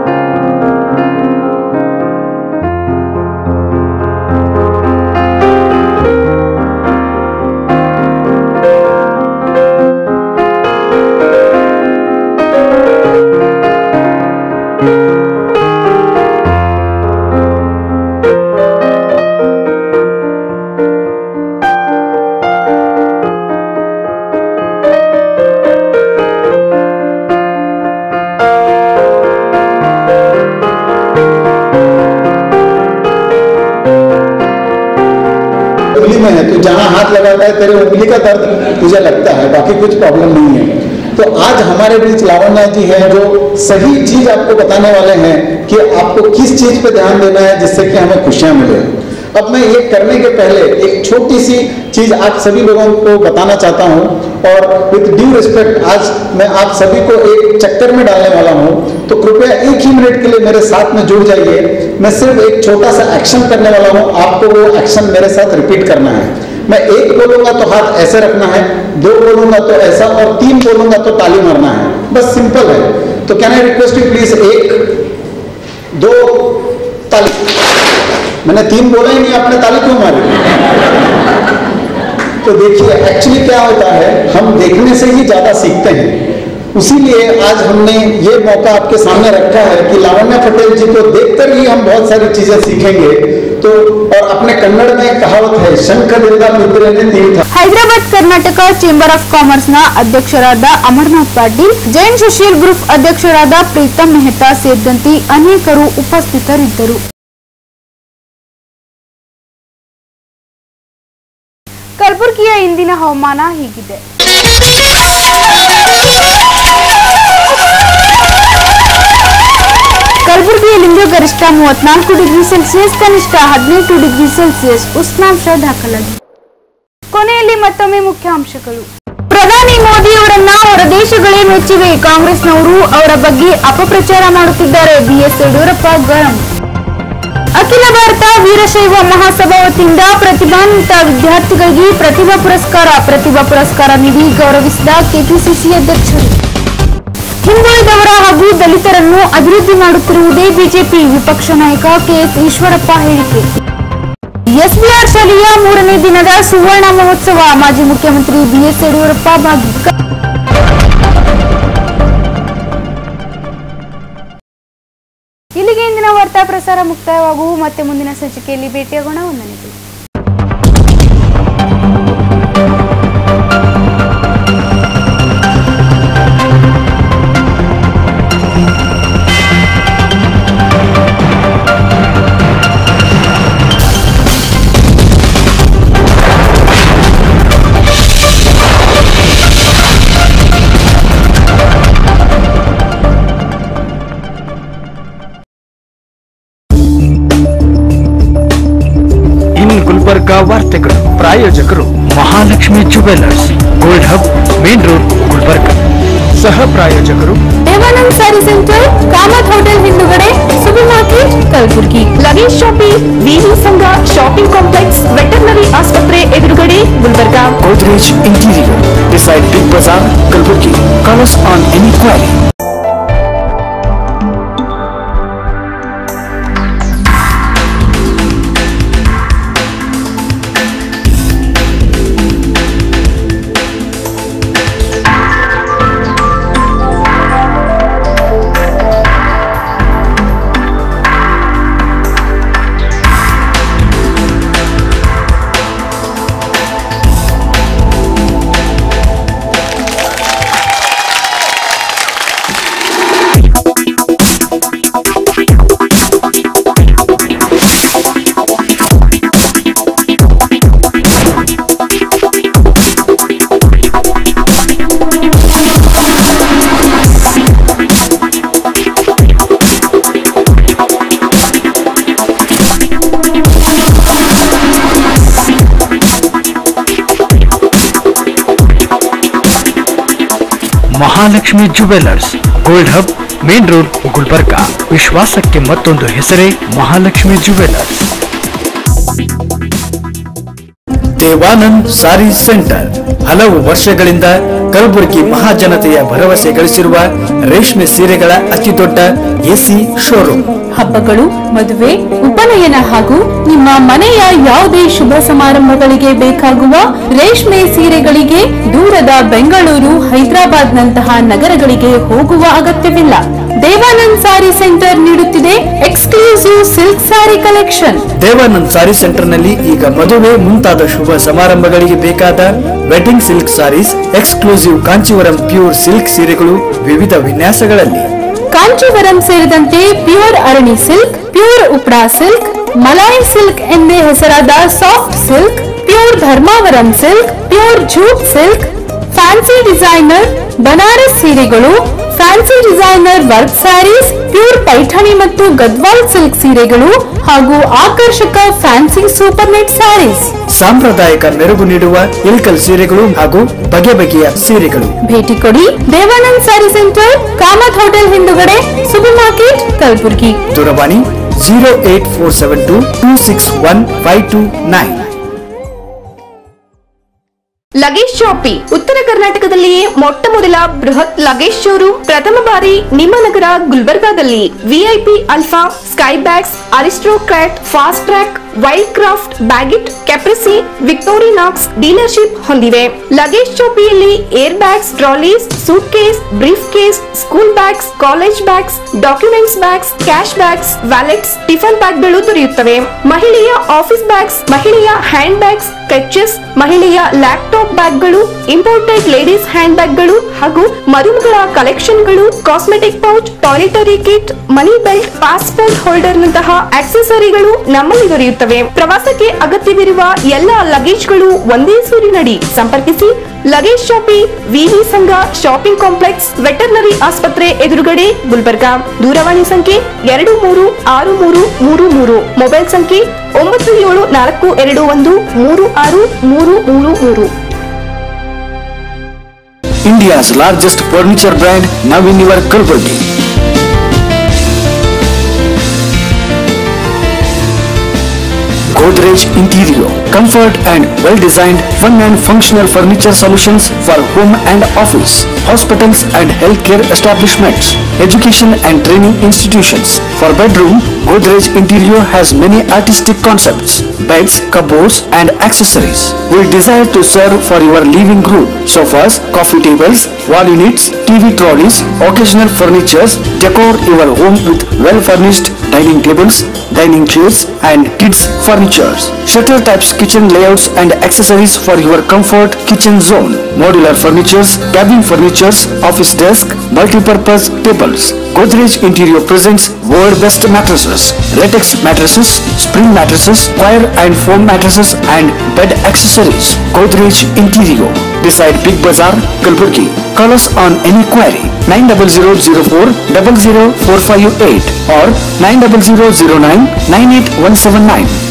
उंगली में है तो जहाँ हाथ लगाता है तेरे उंगली का दर्द तुझे लगता है बाकी कुछ प्रॉब्लम नहीं है तो आज हमारे बीच लावण्या जी हैं जो सही चीज आपको बताने वाले हैं कि आपको किस चीज पे ध्यान देना है जिससे कि हमें खुशियां मिले अब मैं ये करने के पहले एक छोटी सी चीज आप सभी लोगों को बताना चाहता हूँ और विथ ड्यू रिस्पेक्ट आज मैं आप सभी को एक चक्कर में डालने वाला हूँ तो कृपया एक ही मिनट के लिए मेरे साथ में जुड़ जाइए मैं सिर्फ एक छोटा सा एक्शन करने वाला हूँ आपको वो एक्शन मेरे साथ रिपीट करना है मैं एक बोलूंगा तो हाथ ऐसे रखना है दो बोलूंगा तो ऐसा और तीन बोलूंगा तो ताली मारना है बस सिंपल है तो can I request you please एक दो ताली मैंने तीन बोला ही नहीं आपने ताली क्यों मारी तो देखिए एक्चुअली क्या होता है हम देखने से ही ज्यादा सीखते हैं इसीलिए आज हमने ये मौका आपके सामने रखा है कि लावण्य पटेल जी को देखकर ही हम बहुत सारी चीजें सीखेंगे तो और अपने कन्नड़ में कहावत है शंख दिंदा ಮಿತ್ರನೇ ತೀರ್ಥ ಹೈದರಾಬಾದ್ ಕರ್ನಾಟಕ ಚೇಂಬರ್ ಆಫ್ ಕಾಮರ್ಸ್ನ ಅಧ್ಯಕ್ಷರಾದ ಅಮರ್ನಾಥ್ ಪಾಟೀಲ್ ಜೈನ್ ಸುಶೀಲ್ ಗ್ರೂಪ್ ಅಧ್ಯಕ್ಷರಾದ ಪ್ರೀತಮ್ ಮೆಹ್ತಾ ಸೇರಿದಂತೆ ಅನೇಕರು ಉಪಸ್ಥಿತರಿದ್ದರು ಕಲಬುರಗಿಯ ಇಂದಿನ ಹವಾಮಾನ ಹೀಗಿದೆ ಕಲಬುರಗಿಯಲ್ಲಿಂದು ಗರಿಷ್ಠ ಮೂವತ್ನಾಲ್ಕು ಡಿಗ್ರಿ ಸೆಲ್ಸಿಯಸ್ ಕನಿಷ್ಠ ಹದಿನೆಂಟು ಡಿಗ್ರಿ ಸೆಲ್ಸಿಯಸ್ ಉಷ್ಣಾಂಶ ದಾಖಲಾಗಿದೆ ಕೊನೆಯಲ್ಲಿ ಮತ್ತೊಮ್ಮೆ ಮುಖ್ಯಾಂಶಗಳು ಪ್ರಧಾನಿ ಮೋದಿ ಅವರನ್ನ ಹೊರದೇಶಗಳೇ ಮೆಚ್ಚಿವೆ ಕಾಂಗ್ರೆಸ್ನವರು ಅವರ ಬಗ್ಗೆ ಅಪಪ್ರಚಾರ ಮಾಡುತ್ತಿದ್ದಾರೆ ಬಿಎಸ್ ಯಡಿಯೂರಪ್ಪ ಗರಂ ಅಖಿಲ ಭಾರತ ವೀರಶೈವ ಮಹಾಸಭಾ ವತಿಯಿಂದ ಪ್ರತಿಭಾನ್ವಿತ ವಿದ್ಯಾರ್ಥಿಗಳಿಗೆ ಪ್ರತಿಭಾ ಪುರಸ್ಕಾರ ಪ್ರತಿಭಾ ಪುರಸ್ಕಾರ ನೀಡಿ ಗೌರವಿಸಿದ ಕೆಪಿಸಿಸಿ ಅಧ್ಯಕ್ಷರು ಹಿಂದುಳಿದವರ ಹಾಗೂ ದಲಿತರನ್ನು ಅಭಿವೃದ್ಧಿ ಮಾಡುತ್ತಿರುವುದೇ ಬಿಜೆಪಿ ವಿಪಕ್ಷ ನಾಯಕ ಕೆಎಸ್ ಈಶ್ವರಪ್ಪ ಹೇಳಿಕೆ ಎಸ್ಬಿಆರ್ ಶಾಲೆಯ ಮೂರನೇ ದಿನದ ಸುವರ್ಣ ಮಹೋತ್ಸವ ಮಾಜಿ ಮುಖ್ಯಮಂತ್ರಿ ಬಿಎಸ್ ಯಡಿಯೂರಪ್ಪ ಭಾಗಿ ಇಲ್ಲಿಗೆ ಇಂದಿನ ವಾರ್ತಾ ಪ್ರಸಾರ ಮುಕ್ತಾಯವಾಗುವು ಮತ್ತೆ ಮುಂದಿನ ಸಂಚಿಕೆಯಲ್ಲಿ ಭೇಟಿಯಾಗೋಣ ವಂದನೆಗಳು jewellers gold hub main road Gulbarga ಸಹ ಪ್ರಾಯೋಜಕರು ದೇವಾನಂದ್ ಸ್ಯಾರಿ ಸೆಂಟರ್ ಕಾಮತ್ ಹೋಟೆಲ್ ಹಿಂದುಗಡೆ super market Kalaburagi luggage shopping ವಿವಿ ಸಂಘ ಶಾಪಿಂಗ್ ಕಾಂಪ್ಲೆಕ್ಸ್ ವೆಟರ್ನರಿ ಆಸ್ಪತ್ರೆ ಎದುರುಗಡೆ Gulbarga Godrej Interior beside Big Bazaar, Kalburgi. Call us on any query. Mahalakshmi jewellers gold hub main road Gulbarga ವಿಶ್ವಾಸಕ್ಕೆ ಮತ್ತೊಂದು ಹೆಸರೇ ಮಹಾಲಕ್ಷ್ಮಿ ಜುವೆಲ್ಲರ್ಸ್ ದೇವಾನಂದ್ ಸಾರಿ ಸೆಂಟರ್ ಹಲವು ವರ್ಷಗಳಿಂದ ಕಲಬುರಗಿ ಮಹಾಜನತೆಯ ಭರವಸೆ ಗಳಿಸಿರುವ ರೇಷ್ಮೆ ಸೀರೆಗಳ ಅತಿದೊಡ್ಡ ಎಸಿ ಶೋರೂಮ್ ಹಬ್ಬಗಳು ಮದುವೆ ಉಪನಯನ ಹಾಗೂ ನಿಮ್ಮ ಮನೆಯ ಯಾವುದೇ ಶುಭ ಸಮಾರಂಭಗಳಿಗೆ ಬೇಕಾಗುವ ರೇಷ್ಮೆ ಸೀರೆಗಳಿಗೆ ದೂರದ ಬೆಂಗಳೂರು ಹೈದರಾಬಾದ್ ನಂತಹ ನಗರಗಳಿಗೆ ಹೋಗುವ ಅಗತ್ಯವಿಲ್ಲ ದೇವಾನಂದ್ ಸಾರಿ ಸೆಂಟರ್ ನೀಡುತ್ತಿದೆ exclusive silk sari collection Devanand sari centre ನಲ್ಲಿ ಈಗ ಮದುವೆ ಮುಂತಾದ ಶುಭ ಸಮಾರಂಭಗಳಿಗೆ ಬೇಕಾದ wedding silk saris exclusive Kanjeevaram pure silk ಸೀರೆಗಳು ವಿವಿಧ ವಿನ್ಯಾಸಗಳಲ್ಲಿ ಕಾಂಚೀವರಂ ಸೇರಿದಂತೆ ಪ್ಯೂರ್ ಅರಣಿ ಸಿಲ್ಕ್ ಪ್ಯೂರ್ ಉಪ್ರಾ ಸಿಲ್ಕ್ ಮಲಾಯಿ ಸಿಲ್ಕ್ ಎಂದೇ ಹೆಸರಾದ soft silk pure Dharmavaram silk pure jute silk fancy designer Banaras ಸೀರೆಗಳು fancy designer work saris pure Paithani ಮತ್ತು ಗದ್ವಾಲ್ ಸಿಲ್ಕ್ ಸೀರೆಗಳು ಹಾಗೂ ಆಕರ್ಷಕ ಫ್ಯಾನ್ಸಿ ಸೂಪರ್ ನೆಟ್ ಸ್ಯಾರೀಸ್ ಸಾಂಪ್ರದಾಯಿಕ ಮೆರುಗು ನೀಡುವ ಇಲ್ಕಲ್ ಸೀರೆಗಳು ಹಾಗೂ ಬಗೆ ಬಗೆಯ ಸೀರೆಗಳು ಭೇಟಿ ಕೊಡಿ ದೇವಾನಂದ್ ಸ್ಯಾರಿ ಸೆಂಟರ್ ಕಾಮತ್ ಹೋಟೆಲ್ ಹಿಂದುಗಡೆ ಸೂಪರ್ ಮಾರ್ಕೆಟ್ ಕಲಬುರ್ಗಿ ದೂರವಾಣಿ zero eight four seven two two six one five two nine luggage shopping ಉತ್ತರ ಕರ್ನಾಟಕದಲ್ಲಿಯೇ ಮೊಟ್ಟ ಮೊದಲ ಬೃಹತ್ ಲಗೇಜ್ ಶೋರೂಮ್ ಪ್ರಥಮ ಬಾರಿ ನಿಮ್ಮ ನಗರ ಗುಲ್ಬರ್ಗಾದಲ್ಲಿ VIP Alpha Skybags Aristocrat Fastrack Wildcraft Baggit Caprese Victorinox dealership ಹೊಂದಿವೆ ಲಗೇಜ್ ಶಾಪಿಯಲ್ಲಿ air bags trolleys suitcase briefcase school bags college bags documents bags cash bags wallets tiffin ಬ್ಯಾಗ್ಗಳು ದೊರೆಯುತ್ತವೆ ಮಹಿಳೆಯ ಆಫೀಸ್ ಬ್ಯಾಗ್ಸ್ ಮಹಿಳೆಯ ಹ್ಯಾಂಡ್ ಬ್ಯಾಗ್ಸ್ ಕ್ರಚಸ್ ಮಹಿಳೆಯ ಲ್ಯಾಪ್ಟಾಪ್ ಬ್ಯಾಗ್ಗಳು ಇಂಪೋರ್ಟೆಡ್ ಲೇಡೀಸ್ ಹ್ಯಾಂಡ್ ಬ್ಯಾಗ್ಗಳು ಹಾಗೂ ಮರುಮಗಳ ಕಲೆಕ್ಷನ್ಗಳು cosmetic pouch toiletry kit money belt passport holder ನಂತಹ ಆಕ್ಸೆಸರಿಗಳು ನಮ್ಮಲ್ಲಿ ದೊರೆಯುತ್ತವೆ ಪ್ರವಾಸಕ್ಕೆ ಅಗತ್ಯವಿರುವ ಎಲ್ಲ ಲಗೇಜ್ಗಳು ಒಂದೇ ಸೂರಿನಡಿ ಸಂಪರ್ಕಿಸಿ ಲಗೇಜ್ ಶಾಪಿಂಗ್ ವಿವಿ ಸಂಘ ಶಾಪಿಂಗ್ ಕಾಂಪ್ಲೆಕ್ಸ್ ವೆಟರ್ನರಿ ಆಸ್ಪತ್ರೆ ಎದುರುಗಡೆ ಗುಲ್ಬರ್ಗಾ ದೂರವಾಣಿ ಸಂಖ್ಯೆ ಎರಡು ಮೂರು ಆರು ಮೂರು ಮೂರು ಮೂರು ಮೊಬೈಲ್ ಸಂಖ್ಯೆ ಒಂಬತ್ತು ಏಳು ನಾಲ್ಕು ಎರಡು ಒಂದು ಮೂರು ಆರು ಮೂರು ಮೂರು ಮೂರು India's largest furniture brand now in your Kalburgi. Godrej Interior, comfort and well-designed, fun and functional furniture solutions for home and office, hospitals and healthcare establishments, education and training institutions. For bedroom, Godrej Interior has many artistic concepts, beds, cupboards and accessories. We desire to serve for your living room, sofas, coffee tables, wall units, TV trolleys, occasional furnitures, decor your home with well-furnished dining tables, dining chairs and kids furnitures. Shutter types kitchen layouts and accessories for your comfort kitchen zone. Modular furnitures, cabin furnitures, office desk, multi-purpose tables. Godrej Interior presents world best mattresses, latex mattresses, spring mattresses, wire and foam mattresses and bed accessories. Godrej Interior beside Big Bazaar, Kalburgi. Call us on any query 90004 00458 or 90009 98179.